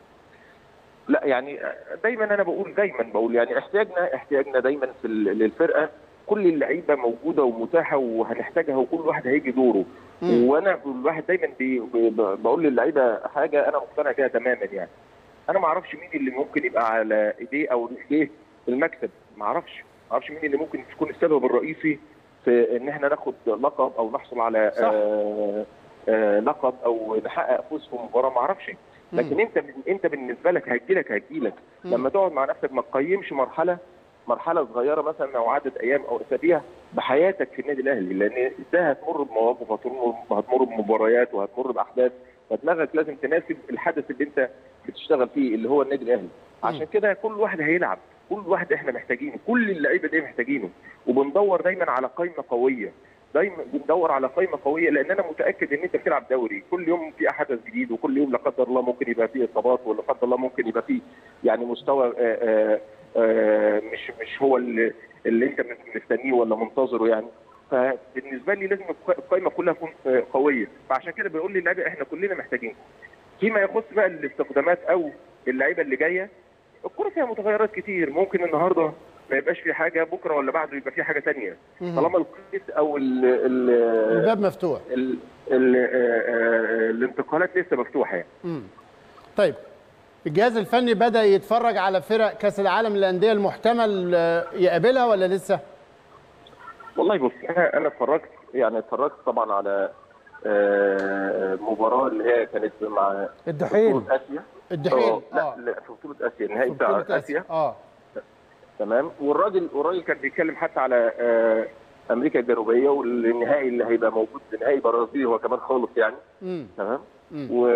لا يعني دايما انا بقول دايما بقول يعني احتياجنا احتياجنا دايما في ال- للفرقه كل اللعيبه موجوده ومتاحه وهنحتاجها وكل واحد هيجي دوره مم. وانا الواحد دايما بي بي بقول للعيبه حاجه انا مقتنع بيها تماما يعني انا ما اعرفش مين اللي ممكن يبقى على ايديه او رجليه المكسب ما اعرفش ما اعرفش مين اللي ممكن يكون السبب الرئيسي في ان احنا ناخد لقب او نحصل على صح. آه آه لقب او نحقق فوز في مباراه ما اعرفش لكن انت انت بالنسبه لك هيجيلك هيجيلك مم. لما تقعد مع نفسك ما تقيمش مرحله مرحله صغيره مثلا او عدد ايام او اسابيع بحياتك في النادي الاهلي لان ده هتمر بمواقف هتمر هتمر بمباريات وهتمر باحداث فدماغك لازم تناسب الحدث اللي انت بتشتغل فيه اللي هو النادي الاهلي عشان كده كل واحد هيلعب كل واحد احنا محتاجينه كل اللعيبه دي محتاجينه وبندور دايما على قائمه قويه دايما بندور على قائمه قويه لان انا متاكد ان انت بتلعب دوري كل يوم في حدث جديد وكل يوم لا قدر الله ممكن يبقى فيه اصابات ولا قدر الله ممكن يبقى فيه يعني مستوى آه، آه، آه، مش مش هو اللي, اللي انت مستنيه ولا منتظره يعني فبالنسبه لي لازم الق- القائمه كلها تكون آه، قويه فعشان كده بيقول لي اللعيبه احنا كلنا محتاجين فيما يخص بقى الاستخدامات او اللعيبه اللي جايه الكوره فيها متغيرات كتير ممكن النهارده ما يبقاش في حاجه بكره ولا بعده يبقى في حاجه تانية مم. طالما القيد او ال ال الباب مفتوح ال ال آه، آه، الانتقالات لسه مفتوحه يعني مم. طيب الجهاز الفني بدا يتفرج على فرق كاس العالم للانديه المحتمل آه، يقابلها ولا لسه والله بص انا انا اتفرجت يعني اتفرجت طبعا على آه، مباراه اللي هي كانت مع الدحيل. بطولة اسيا الدحيل، آه، لا آه. لا في بطوله اسيا النهائي في بتاع بطولة اسيا اه تمام والراجل والراجل كان بيتكلم حتى على آه، امريكا الجنوبيه والنهائي اللي هيبقى موجود نهائي برازيلي هو كمان خالص يعني امم تمام مم. و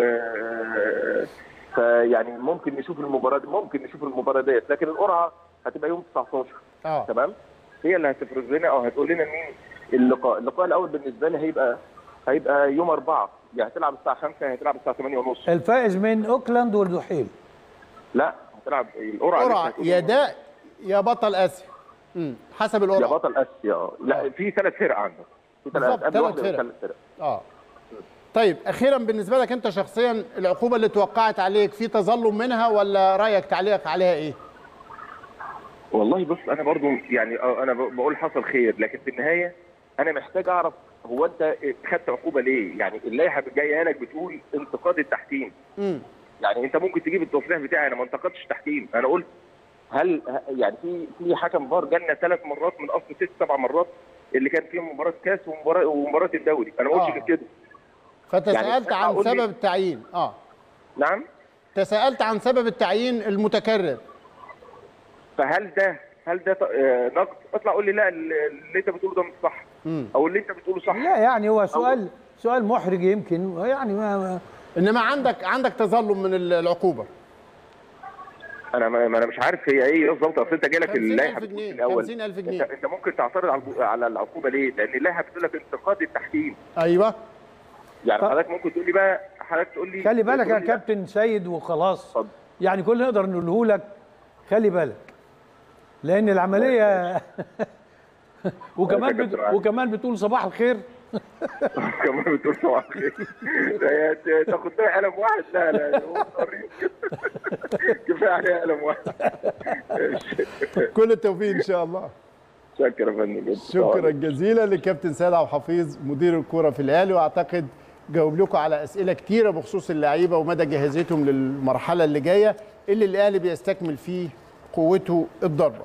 فيعني ممكن نشوف المباراه دي ممكن نشوف المباراه ديت لكن القرعه هتبقى يوم 19 اه تمام هي اللي هتفرز لنا او هتقول لنا مين اللقاء اللقاء الاول بالنسبه لي هيبقى هيبقى يوم 4 يعني هتلعب الساعه 5 هتلعب الساعه 8 ونص الفائز من اوكلاند والدحيل لا هتلعب القرعه قرعه لسه هتقول يا ده يا بطل اسيا امم حسب يا القرعه بطل اسيا آه. لا في ثلاث فرق عندك في بالظبط، ثلاث ثلاث قبل واحده فرق. ثلاث فرق اه طيب اخيرا بالنسبه لك انت شخصيا العقوبه اللي توقعت عليك في تظلم منها ولا رايك تعليقك عليها ايه والله بص انا برضو يعني آه، انا ب- بقول حصل خير لكن في النهايه انا محتاج اعرف هو انت خدت عقوبه ليه؟ يعني اللائحه جايه لك بتقول انتقاد التحكيم امم يعني انت ممكن تجيب التصريح بتاعي انا ما انتقدتش تحكيم انا قلت هل ه- يعني في في حكم فار جالنا ثلاث مرات من اصل ست سبع مرات اللي كان فيهم مباراه كاس ومباراه ومباراه الدوري انا ما قلتش آه. غير كده فتسالت يعني عن أقول لي- سبب التعيين اه نعم تسالت عن سبب التعيين المتكرر فهل ده هل ده ط- آه، نقد اطلع قول لي لا اللي اللي انت بتقوله ده مش صح امم او اللي انت بتقوله صح لا يعني هو سؤال سؤال محرج يمكن يعني ما ما- انما عندك عندك تظلم من ال- العقوبه انا ما ما انا مش عارف هي ايه بالظبط اصل انت جالك 50,000 اللائحه جنيه، بتقول في الاول 50,000 جنيه. انت, انت ممكن تعترض على العقو- على العقوبه ليه؟ لان اللائحه بتقول لك انتقاد التحكيم ايوه يعني طب- حضرتك ممكن تقول لي بقى حضرتك تقول لي خلي بالك يا تقول لي لا. كابتن سيد وخلاص اتفضل. يعني كل نقدر نقوله لك خلي بالك لان العمليه وكمان كابتن بت... عادل. وكمان بتقول صباح الخير كمان بتقول صباح الخير هي ت- تاخد لها قلم واحد لا لا هو طريق. كفايه عليها قلم واحد كل التوفيق ان شاء الله شكرا يا فندم شكرا جزيلا لكابتن سيد عبد الحفيظ مدير الكره في الاهلي واعتقد جاوب لكم على اسئله كتيره بخصوص اللعيبه ومدى جاهزيتهم للمرحله اللي جايه اللي الاهلي بيستكمل فيه قوته الضربه.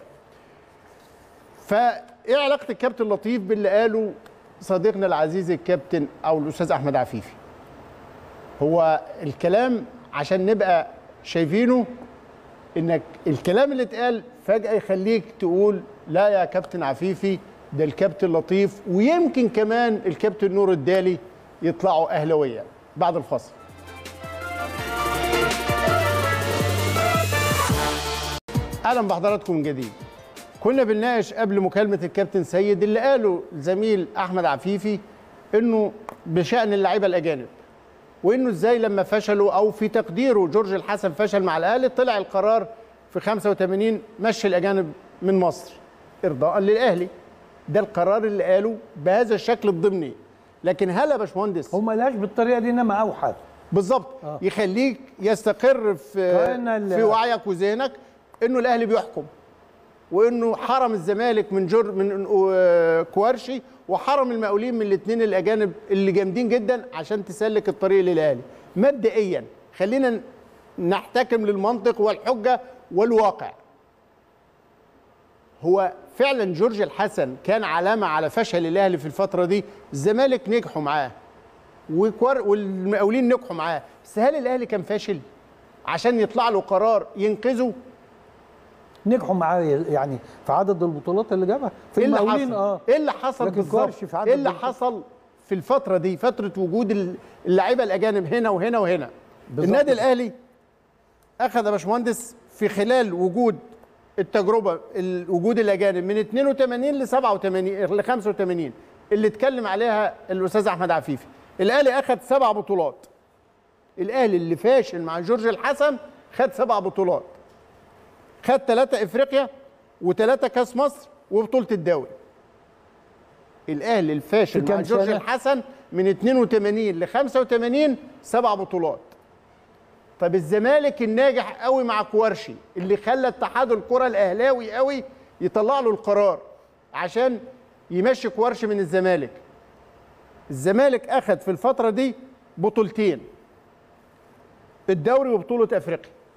فايه علاقه الكابتن لطيف باللي قاله صديقنا العزيز الكابتن او الاستاذ احمد عفيفي؟ هو الكلام عشان نبقى شايفينه انك الكلام اللي اتقال فجاه يخليك تقول لا يا كابتن عفيفي ده الكابتن لطيف ويمكن كمان الكابتن نور الدالي يطلعوا اهلاويه بعد الفصل اهلا بحضراتكم من جديد كنا بنناقش قبل مكالمه الكابتن سيد اللي قاله الزميل احمد عفيفي انه بشان اللعيبه الاجانب وانه ازاي لما فشلوا او في تقديره جورج الحسن فشل مع الاهلي طلع القرار في 85 مشي الاجانب من مصر ارضاء للاهلي ده القرار اللي قاله بهذا الشكل الضمني لكن هل يا باشمهندس هم لاش بالطريقه دي انما اوحد بالظبط آه. يخليك يستقر في كان ال- في وعيك وذهنك انه الاهلي بيحكم وانه حرم الزمالك من جر من آه، كوارشي وحرم المقاولين من الاثنين الاجانب اللي جامدين جدا عشان تسلك الطريق للاهلي مبدئيا خلينا نحتكم للمنطق والحجه والواقع هو فعلا جورج الحسن كان علامه على فشل الاهلي في الفتره دي الزمالك نجحوا معاه وكوار والمقاولين نجحوا معاه بس هل الاهلي كان فاشل عشان يطلع له قرار ينقذه نجحوا معاه يعني في عدد البطولات اللي جابها في ايه اللي المقاولين حصل؟ اه ايه اللي حصل لكن بالظبط؟ كوارشي في عدد ايه اللي البطولات. حصل في الفتره دي فتره وجود اللعيبه الاجانب هنا وهنا وهنا بالظبط. النادي الاهلي اخذ يا باشمهندس في خلال وجود التجربه ال- وجود الاجانب من 82 ل 87 ل 85 اللي اتكلم عليها الاستاذ احمد عفيفي الاهلي اخذ سبع بطولات الاهلي اللي فاشل مع جورج الحسن خد سبع بطولات خد ثلاثة افريقيا وثلاثة كاس مصر وبطولة الدوري الاهلي الفاشل في كام مع جورج سنة؟ الحسن من 82 ل 85 سبع بطولات طب الزمالك الناجح قوي مع كوارشي اللي خلى اتحاد الكره الاهلاوي قوي يطلع له القرار عشان يمشي كوارشي من الزمالك الزمالك اخذ في الفتره دي بطولتين الدوري وبطوله افريقيا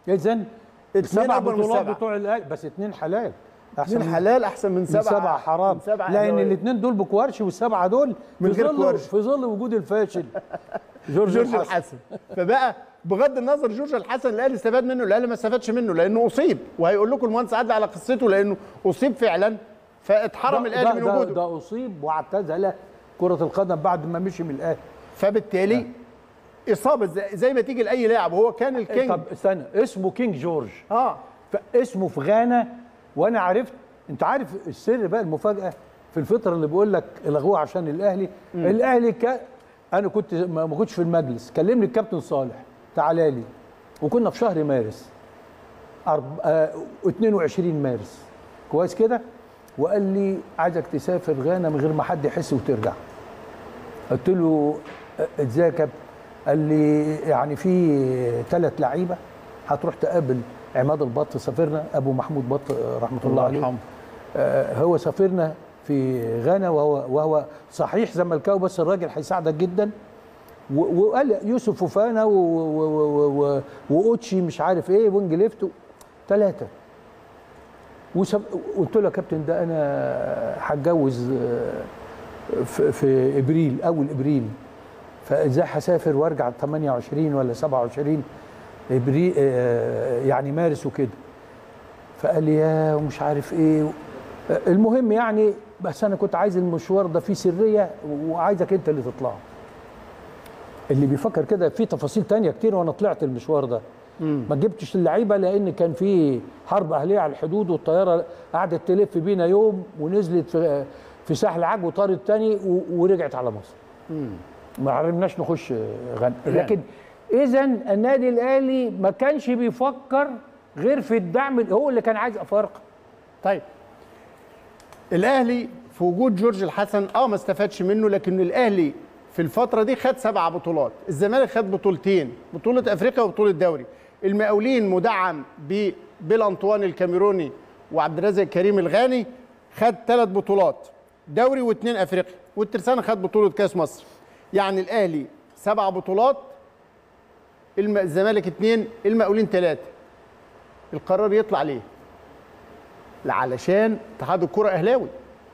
اذا اتنين سبع أكبر من بطولات سبعة. بتوع الاهلي بس اتنين حلال اتنين من- حلال احسن من من سبعه سبعه حرام من سبعة لان أهلاوية. الاثنين دول بكوارشي والسبعه دول من في غير ظل كوارشي. في ظل وجود الفاشل جورج, جورج الحسن. الحسن فبقى بغض النظر جورج الحسن الاهلي استفاد منه الاهلي ما استفادش منه لانه اصيب وهيقول لكم المهندس عادل على قصته لانه اصيب فعلا فاتحرم ده- الاهلي من ده- وجوده ده اصيب واعتزل كره القدم بعد ما مشي من الاهلي فبالتالي اصابه زي, زي ما تيجي لاي لاعب هو كان الكينج طب استنى اسمه كينج جورج اه فاسمه في غانا وانا عرفت انت عارف السر بقى المفاجاه في الفتره اللي بقول لك لغوها عشان الاهلي مم. الاهلي ك... انا كنت ما ما كنتش في المجلس كلمني الكابتن صالح تعالى لي وكنا في شهر مارس أرب... آه... 22 مارس كويس كده وقال لي عايزك تسافر غانا من غير ما حد يحس وترجع قلت له آه، ازاي يا كابتن قال لي يعني في ثلاث لعيبه هتروح تقابل عماد البط سافرنا ابو محمود بط آه، رحمه الله الله عليه يرحمه. آه، هو سافرنا في غانا وهو وهو صحيح زملكاوي بس الراجل هيساعدك جدا و- وقال يوسف فوفانا و- و- و- و- واوتشي مش عارف ايه وينج ليفت ثلاثه قلت له يا كابتن ده انا هتجوز آه، في, في ابريل اول ابريل فازاي هسافر وارجع 28 ولا 27 ابريل آه، يعني مارس وكده فقال لي يا ومش عارف ايه آه، المهم يعني بس انا كنت عايز المشوار ده فيه سريه وعايزك انت اللي تطلعه اللي بيفكر كده في تفاصيل تانية كتير وانا طلعت المشوار ده ما جبتش اللعيبه لان كان في حرب اهليه على الحدود والطياره قعدت تلف بينا يوم ونزلت في في ساحل عجو وطارت تاني و- ورجعت على مصر ما عرفناش نخش غانا لكن اذا النادي الاهلي ما كانش بيفكر غير في الدعم هو اللي كان عايز افارقه طيب الاهلي في وجود جورج الحسن اه ما استفادش منه لكن الاهلي في الفتره دي خد سبع بطولات الزمالك خد بطولتين بطوله افريقيا وبطوله دوري المقاولين مدعم ببيل انطوان الكاميروني وعبد الرازق كريم الغاني خد ثلاث بطولات دوري واثنين افريقيا والترسانة خد بطوله كاس مصر يعني الاهلي سبع بطولات الم- الزمالك اثنين المقاولين ثلاثه القرار يطلع ليه علشان اتحاد الكرة اهلاوي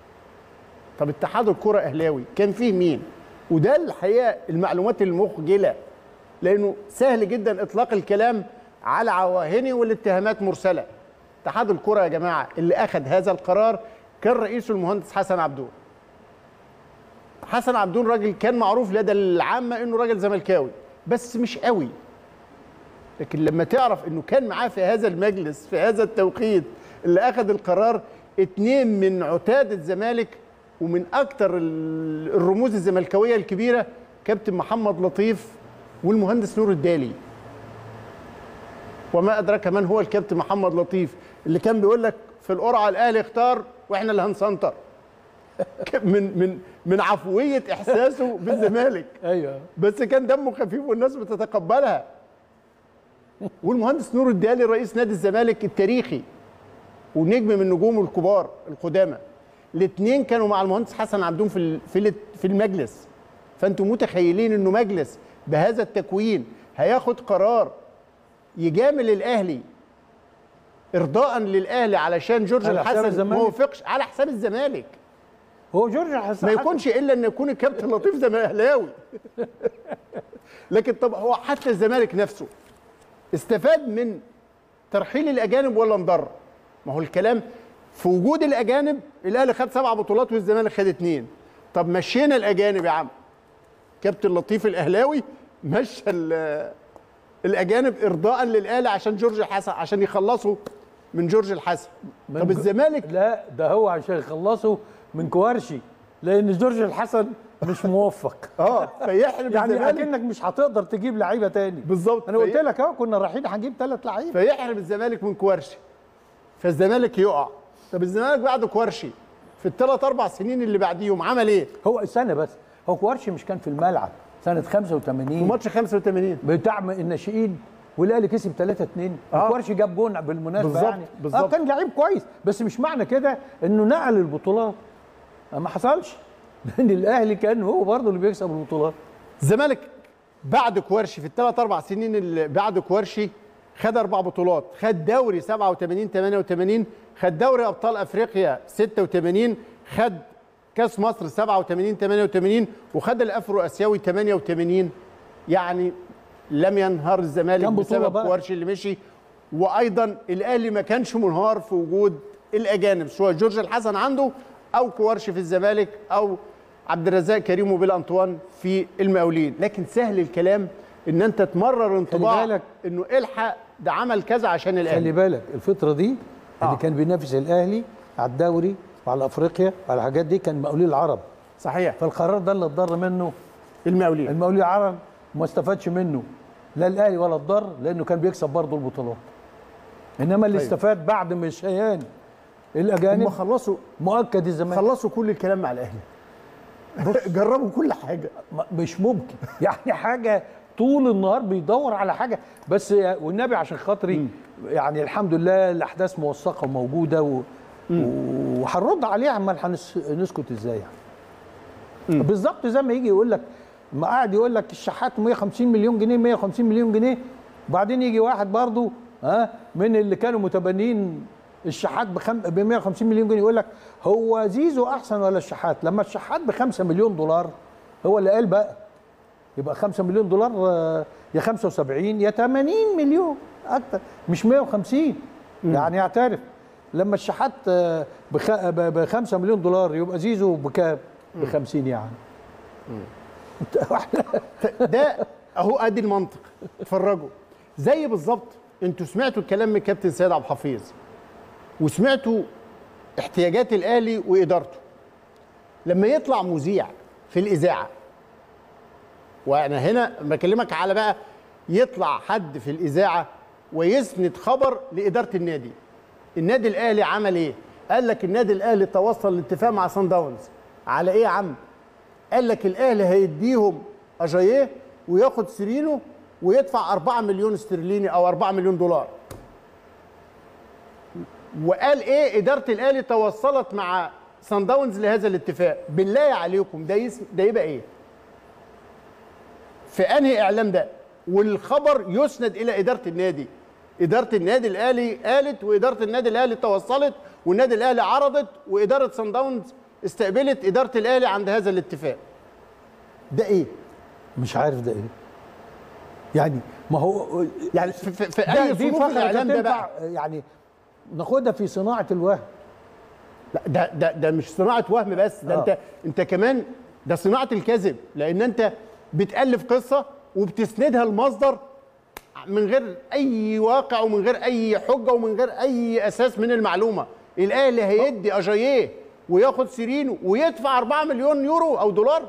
طب اتحاد الكرة اهلاوي كان فيه مين وده الحقيقه المعلومات المخجله لانه سهل جدا اطلاق الكلام على عواهني والاتهامات مرسله اتحاد الكرة يا جماعه اللي اخذ هذا القرار كان رئيسه المهندس حسن عبدون حسن عبدون راجل كان معروف لدى العامه انه راجل زملكاوي بس مش قوي لكن لما تعرف انه كان معاه في هذا المجلس في هذا التوقيت اللي اخذ القرار اتنين من عتاد الزمالك ومن اكتر ال- الرموز الزملكاويه الكبيره كابتن محمد لطيف والمهندس نور الدالي وما ادراك من هو الكابتن محمد لطيف اللي كان بيقول لك في القرعه الاهلي اختار واحنا اللي هنسنطر من من من عفويه احساسه بالزمالك ايوه بس كان دمه خفيف والناس بتتقبلها والمهندس نور الدالي رئيس نادي الزمالك التاريخي ونجم من نجومه الكبار القدامى الاثنين كانوا مع المهندس حسن عبدون في ال- في ال- في المجلس فانتم متخيلين انه مجلس بهذا التكوين هياخد قرار يجامل الاهلي ارضاء للاهلي علشان جورج على حساب الحسن ما الزمالك؟ وافقش على حساب الزمالك هو جورج حسن ما يكونش الا ان يكون الكابتن لطيف زملكاوي لكن طب هو حتى الزمالك نفسه استفاد من ترحيل الاجانب ولا انضر؟ ما هو الكلام في وجود الاجانب الاهلي خد سبع بطولات والزمالك خد اثنين طب مشينا الاجانب يا عم كابتن لطيف الاهلاوي مشى ال- الاجانب ارضاء للاهلي عشان جورج الحسن عشان يخلصوا من جورج الحسن من طب جو- الزمالك لا ده هو عشان يخلصوا من كوارشي لان جورج الحسن مش موفق اه فيحرم يعني الزمالك اكنك مش هتقدر تجيب لعيبه تاني بالظبط انا قلت في- لك اهو كنا رايحين هنجيب ثلاث لعيبه فيحرم الزمالك من كوارشي فالزمالك يقع طب الزمالك بعد كوارشي في الثلاث اربع سنين اللي بعديهم عمل ايه؟ هو استنى بس هو كوارشي مش كان في الملعب سنه 85 في ماتش 85 بتاع الناشئين والاهلي كسب 3 2 آه. كوارشي جاب جون بالمناسبه بالظبط، يعني بالظبط. اه كان لعيب كويس بس مش معنى كده انه نقل البطولات ما حصلش لان الاهلي كان هو برضه اللي بيكسب البطولات الزمالك بعد كوارشي في الثلاث اربع سنين اللي بعد كوارشي خد اربع بطولات خد دوري 87 88 خد دوري ابطال افريقيا 86 خد كاس مصر 87 88 وخد الافرو اسيوي 88 يعني لم ينهار الزمالك كام بطولة بسبب بقى؟ كوارش اللي مشي وايضا الاهلي ما كانش منهار في وجود الاجانب سواء جورج الحسن عنده او كوارش في الزمالك او عبد الرزاق كريم وبيل انطوان في المقاولين لكن سهل الكلام ان انت تمرر انطباع بالك. انه الحق ده عمل كذا عشان خلي الاهلي بالك الفتره دي اللي كان بينافس الاهلي على الدوري وعلى افريقيا وعلى الحاجات دي كان مقاولين العرب صحيح فالقرار ده اللي اتضر منه المقاولين المقاولين العرب وما استفادش منه لا الاهلي ولا الضر لانه كان بيكسب برضه البطولات انما اللي طيب. استفاد بعد مشيان الاجانب هم خلصوا مؤكد الزمالك خلصوا كل الكلام مع الاهلي جربوا كل حاجه م- مش ممكن يعني حاجه طول النهار بيدور على حاجه بس والنبي عشان خاطري يعني الحمد لله الاحداث موثقه وموجوده و... وهنرد عليها عمال هنسكت ازاي يعني بالظبط زي ما يجي يقول لك ما قاعد يقول لك الشحات 150 مليون جنيه 150 مليون جنيه وبعدين يجي واحد برضه ها من اللي كانوا متبنين الشحات بخم... ب 150 مليون جنيه يقول لك هو زيزو احسن ولا الشحات لما الشحات ب 5 مليون دولار هو اللي قال بقى يبقى 5 مليون دولار آه، يا 75 يا 80 مليون اكتر مش 150 يعني يعترف لما الشحات آه، بخ... ب 5 مليون دولار يبقى زيزو بكام؟ ب 50 يعني ده اهو ادي المنطق اتفرجوا زي بالظبط انتوا سمعتوا الكلام من كابتن سيد عبد الحفيظ وسمعتوا احتياجات الاهلي وادارته لما يطلع مذيع في الاذاعه وانا هنا بكلمك على بقى يطلع حد في الاذاعه ويسند خبر لاداره النادي النادي الاهلي عمل ايه قال لك النادي الاهلي توصل لاتفاق مع سان داونز على ايه يا عم قال لك الاهلي هيديهم اجاييه وياخد سيرينو ويدفع 4 مليون استرليني او 4 مليون دولار وقال ايه اداره الاهلي توصلت مع سان داونز لهذا الاتفاق بالله عليكم ده يسم ده يبقى ايه في انهي اعلام ده والخبر يسند الى اداره النادي اداره النادي الاهلي قالت واداره النادي الاهلي توصلت والنادي الاهلي عرضت واداره سان داونز استقبلت اداره الاهلي عند هذا الاتفاق ده ايه مش عارف ده ايه يعني ما هو يعني في, في, في ده- اي دي صنوف فقرة الاعلام ده تنفع بقى يعني ناخدها في صناعه الوهم لا ده ده ده مش صناعه وهم بس ده آه. انت انت كمان ده صناعه الكذب لان انت بتالف قصه وبتسندها لمصدر من غير اي واقع ومن غير اي حجه ومن غير اي اساس من المعلومه الاهلي هيدي اجاييه وياخد سيرينو ويدفع 4 مليون يورو او دولار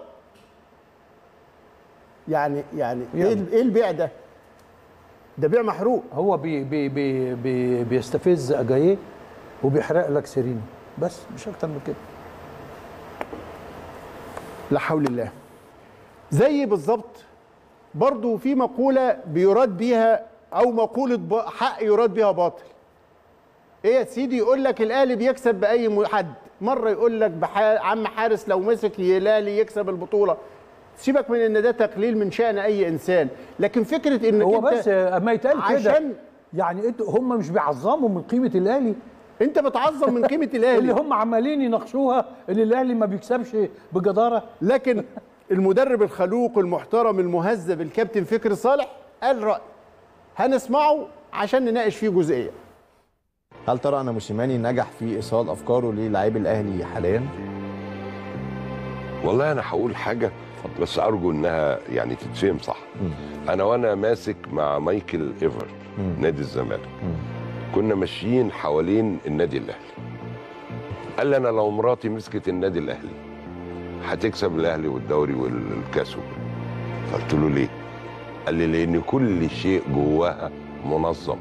يعني يعني ايه يعني. ال- ايه البيع ده ده بيع محروق هو بي بي بي بي بيستفز اجاييه وبيحرق لك سيرينو بس مش اكتر من كده لا حول الله زي بالظبط برضو في مقولة بيراد بيها أو مقولة ب- حق يراد بيها باطل إيه يا سيدي يقول لك الأهلي بيكسب بأي م- حد مرة يقول لك بح- عم حارس لو مسك الأهلي يكسب البطولة سيبك من ان ده تقليل من شأن اي انسان لكن فكره انك هو انت بس اما يتقال كده عشان يعني انتوا هم مش بيعظموا من قيمه الاهلي انت بتعظم من قيمه الاهلي اللي هم عمالين يناقشوها اللي الاهلي ما بيكسبش بجداره لكن المدرب الخلوق المحترم المهذب الكابتن فكري صالح قال رأي هنسمعه عشان نناقش فيه جزئيه هل ترى ان موسيماني نجح في ايصال افكاره للاعبي الاهلي حاليا؟ والله انا هقول حاجه بس ارجو انها يعني تتفهم صح انا وانا ماسك مع مايكل ايفر نادي الزمالك كنا ماشيين حوالين النادي الاهلي قال لي انا لو مراتي مسكت النادي الاهلي هتكسب الاهلي والدوري والكاس قلت له ليه قال لي لان كل شيء جواها منظم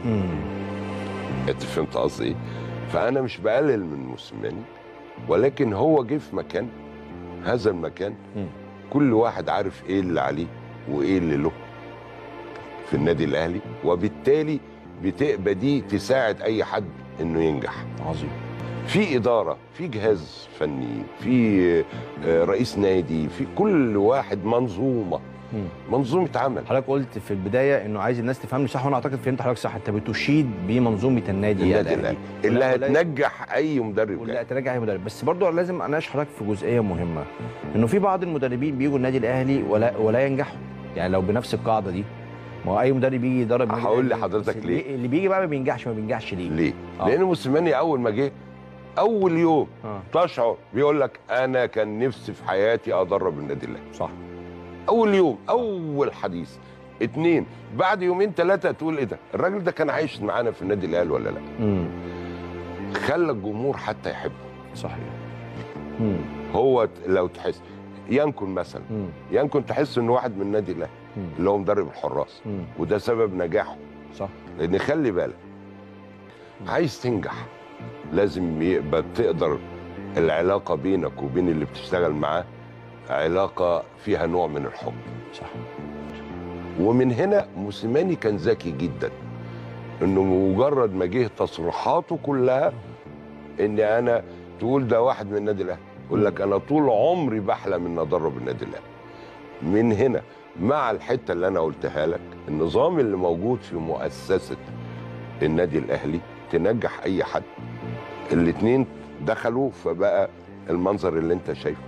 انت فهمت قصدي ايه فانا مش بقلل من موسيماني ولكن هو جه في مكان هذا المكان كل واحد عارف ايه اللي عليه وايه اللي له في النادي الاهلي وبالتالي بتبقى دي تساعد اي حد انه ينجح عظيم في اداره في جهاز فني في آه، رئيس نادي في كل واحد منظومه منظومه عمل حضرتك قلت في البدايه انه عايز الناس تفهمني صح وانا اعتقد فهمت حضرتك صح انت بتشيد بمنظومه النادي النادي الأهلي. اللي ولا- ولا- هتنجح اي مدرب واللي جاي. هتنجح اي مدرب بس برضو لازم اناقش حضرتك في جزئيه مهمه انه في بعض المدربين بيجوا النادي الاهلي ولا ولا ينجحوا يعني لو بنفس القاعده دي ما هو اي مدرب يجي يدرب النادي هقول الأهلي، لحضرتك بس ليه. اللي- اللي بيجي بقى ما بينجحش ما بينجحش ليه؟ ليه؟ آه. لان موسيماني اول ما جه اول يوم آه. تشعر بيقول لك انا كان نفسي في حياتي ادرب النادي الاهلي صح اول يوم اول حديث اتنين بعد يومين ثلاثه تقول ايه ده الراجل ده كان عايش معانا في النادي الاهلي ولا لا امم خلى الجمهور حتى يحبه صحيح امم هو ت- لو تحس ينكن مثلا مم. ينكن تحس انه واحد من النادي الاهلي مم. اللي هو مدرب الحراس مم. وده سبب نجاحه صح لان خلي بالك عايز تنجح لازم يبقى تقدر العلاقه بينك وبين اللي بتشتغل معاه علاقه فيها نوع من الحب صح ومن هنا موسيماني كان ذكي جدا انه مجرد ما جه تصريحاته كلها ان انا تقول ده واحد من النادي الاهلي يقول لك انا طول عمري بحلم ان ادرب النادي الاهلي من هنا مع الحته اللي انا قلتها لك النظام اللي موجود في مؤسسه النادي الاهلي تنجح اي حد الاثنين دخلوا فبقى المنظر اللي انت شايفه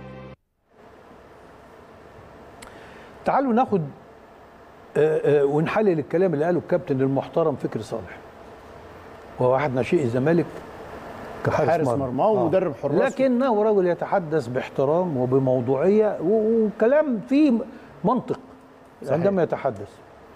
تعالوا ناخد آه، آه، ونحلل الكلام اللي قاله الكابتن المحترم فكري صالح وهو واحد ناشئ الزمالك كحارس حارس مرمى مرمى ومدرب حراس لكنه رجل يتحدث باحترام وبموضوعيه و- وكلام فيه منطق صحيح. عندما يتحدث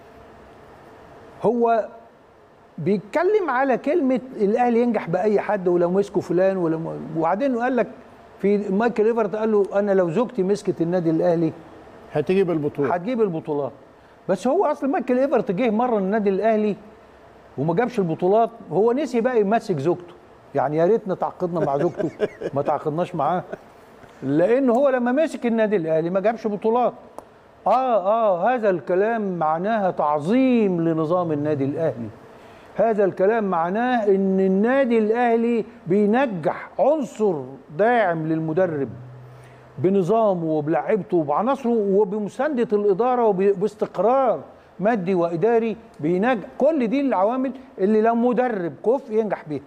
هو بيتكلم على كلمه الاهلي ينجح باي حد ولو مسكوا فلان ولو وبعدين قال لك في مايكل ايفرت قال له انا لو زوجتي مسكت النادي الاهلي هتجيب البطوله هتجيب البطولات بس هو اصل مايكل ايفرت جه مره النادي الاهلي وما جابش البطولات هو نسي بقى يمسك زوجته يعني يا ريتنا تعاقدنا مع زوجته ما تعاقدناش معاه لان هو لما مسك النادي الاهلي ما جابش بطولات اه اه هذا الكلام معناها تعظيم لنظام النادي الاهلي هذا الكلام معناه ان النادي الاهلي بينجح عنصر داعم للمدرب بنظامه وبلعبته وبعناصره وبمسانده الاداره وباستقرار مادي واداري بينجح كل دي العوامل اللي لو مدرب كفء ينجح بيها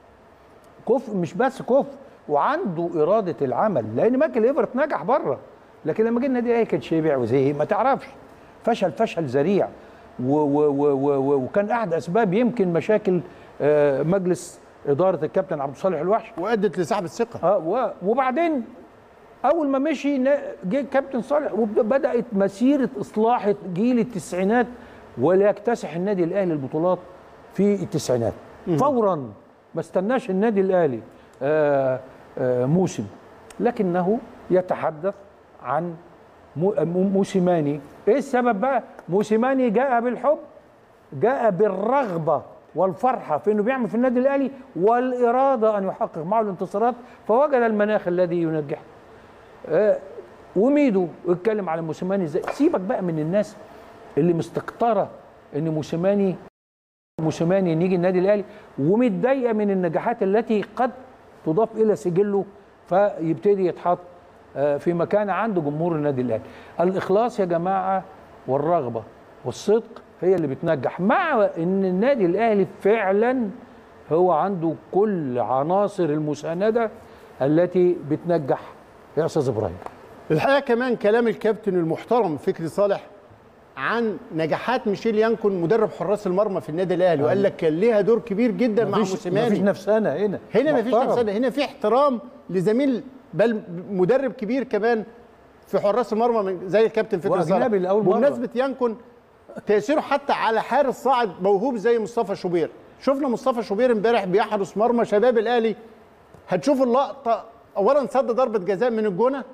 كفء مش بس كفء وعنده اراده العمل لان مايكل ايفرت نجح بره لكن لما جه النادي الاهلي كان شبع وزي ما تعرفش فشل فشل ذريع و و و و و وكان احد اسباب يمكن مشاكل آه، مجلس اداره الكابتن عبد الصالح الوحش وادت لسحب الثقه اه و- وبعدين اول ما مشي نا- جه كابتن صالح وبدات مسيره اصلاح جيل التسعينات ولا يكتسح النادي الاهلي البطولات في التسعينات فورا ما استناش النادي الاهلي آه، آه، موسم لكنه يتحدث عن مو- مو- موسيماني ايه السبب بقى موسيماني جاء بالحب جاء بالرغبه والفرحه في انه بيعمل في النادي الاهلي والاراده ان يحقق معه الانتصارات فوجد المناخ الذي ينجحه آه، وميدو اتكلم على موسيماني ازاي سيبك بقى من الناس اللي مستكتره ان موسيماني موسيماني إن يجي النادي الاهلي ومتضايقه من النجاحات التي قد تضاف الى سجله فيبتدي يتحط آه، في مكان عنده جمهور النادي الاهلي الاخلاص يا جماعه والرغبه والصدق هي اللي بتنجح مع ان النادي الاهلي فعلا هو عنده كل عناصر المسانده التي بتنجح يا استاذ ابراهيم الحقيقه كمان كلام الكابتن المحترم فكري صالح عن نجاحات ميشيل يانكون مدرب حراس المرمى في النادي الاهلي وقال لك كان ليها دور كبير جدا مع مفيش موسيماني مفيش نفسنا هنا هنا مفيش محترم. نفسنا هنا في احترام لزميل بل مدرب كبير كمان في حراس المرمى من زي الكابتن فكري وأجنبي صالح لأول مرة. بمناسبه يانكون تاثيره حتى على حارس صاعد موهوب زي مصطفى شوبير شفنا مصطفى شوبير امبارح بيحرس مرمى شباب الاهلي هتشوف اللقطه اولا صد ضربه جزاء من الجونه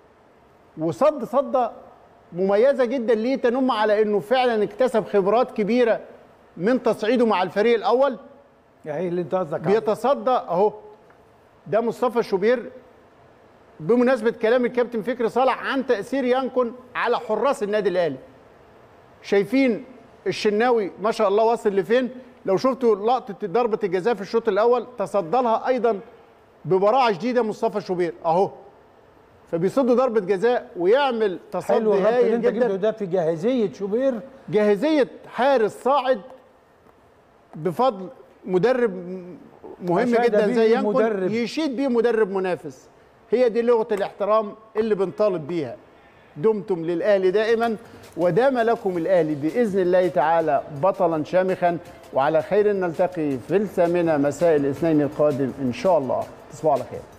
وصد صده مميزه جدا ليه تنم على انه فعلا اكتسب خبرات كبيره من تصعيده مع الفريق الاول يعني اللي انت قصدك عليه. بيتصدى اهو ده مصطفى شوبير بمناسبه كلام الكابتن فكري صالح عن تاثير يانكون على حراس النادي الاهلي شايفين الشناوي ما شاء الله واصل لفين لو شفتوا لقطه ضربه الجزاء في الشوط الاول تصدى لها ايضا ببراعه شديده مصطفى شوبير اهو فبيصد ضربه جزاء ويعمل تصدي حلو الربط اللي هايل انت جبته جدا ده في جاهزيه شوبير جاهزيه حارس صاعد بفضل مدرب مهم أشاد جدا به زي مدرب. ينكن يشيد بيه مدرب منافس هي دي لغه الاحترام اللي بنطالب بيها دمتم للاهلي دائما ودام لكم الاهلي باذن الله تعالى بطلا شامخا وعلى خير نلتقي في الثامنه مساء الاثنين القادم ان شاء الله تصبحوا على خير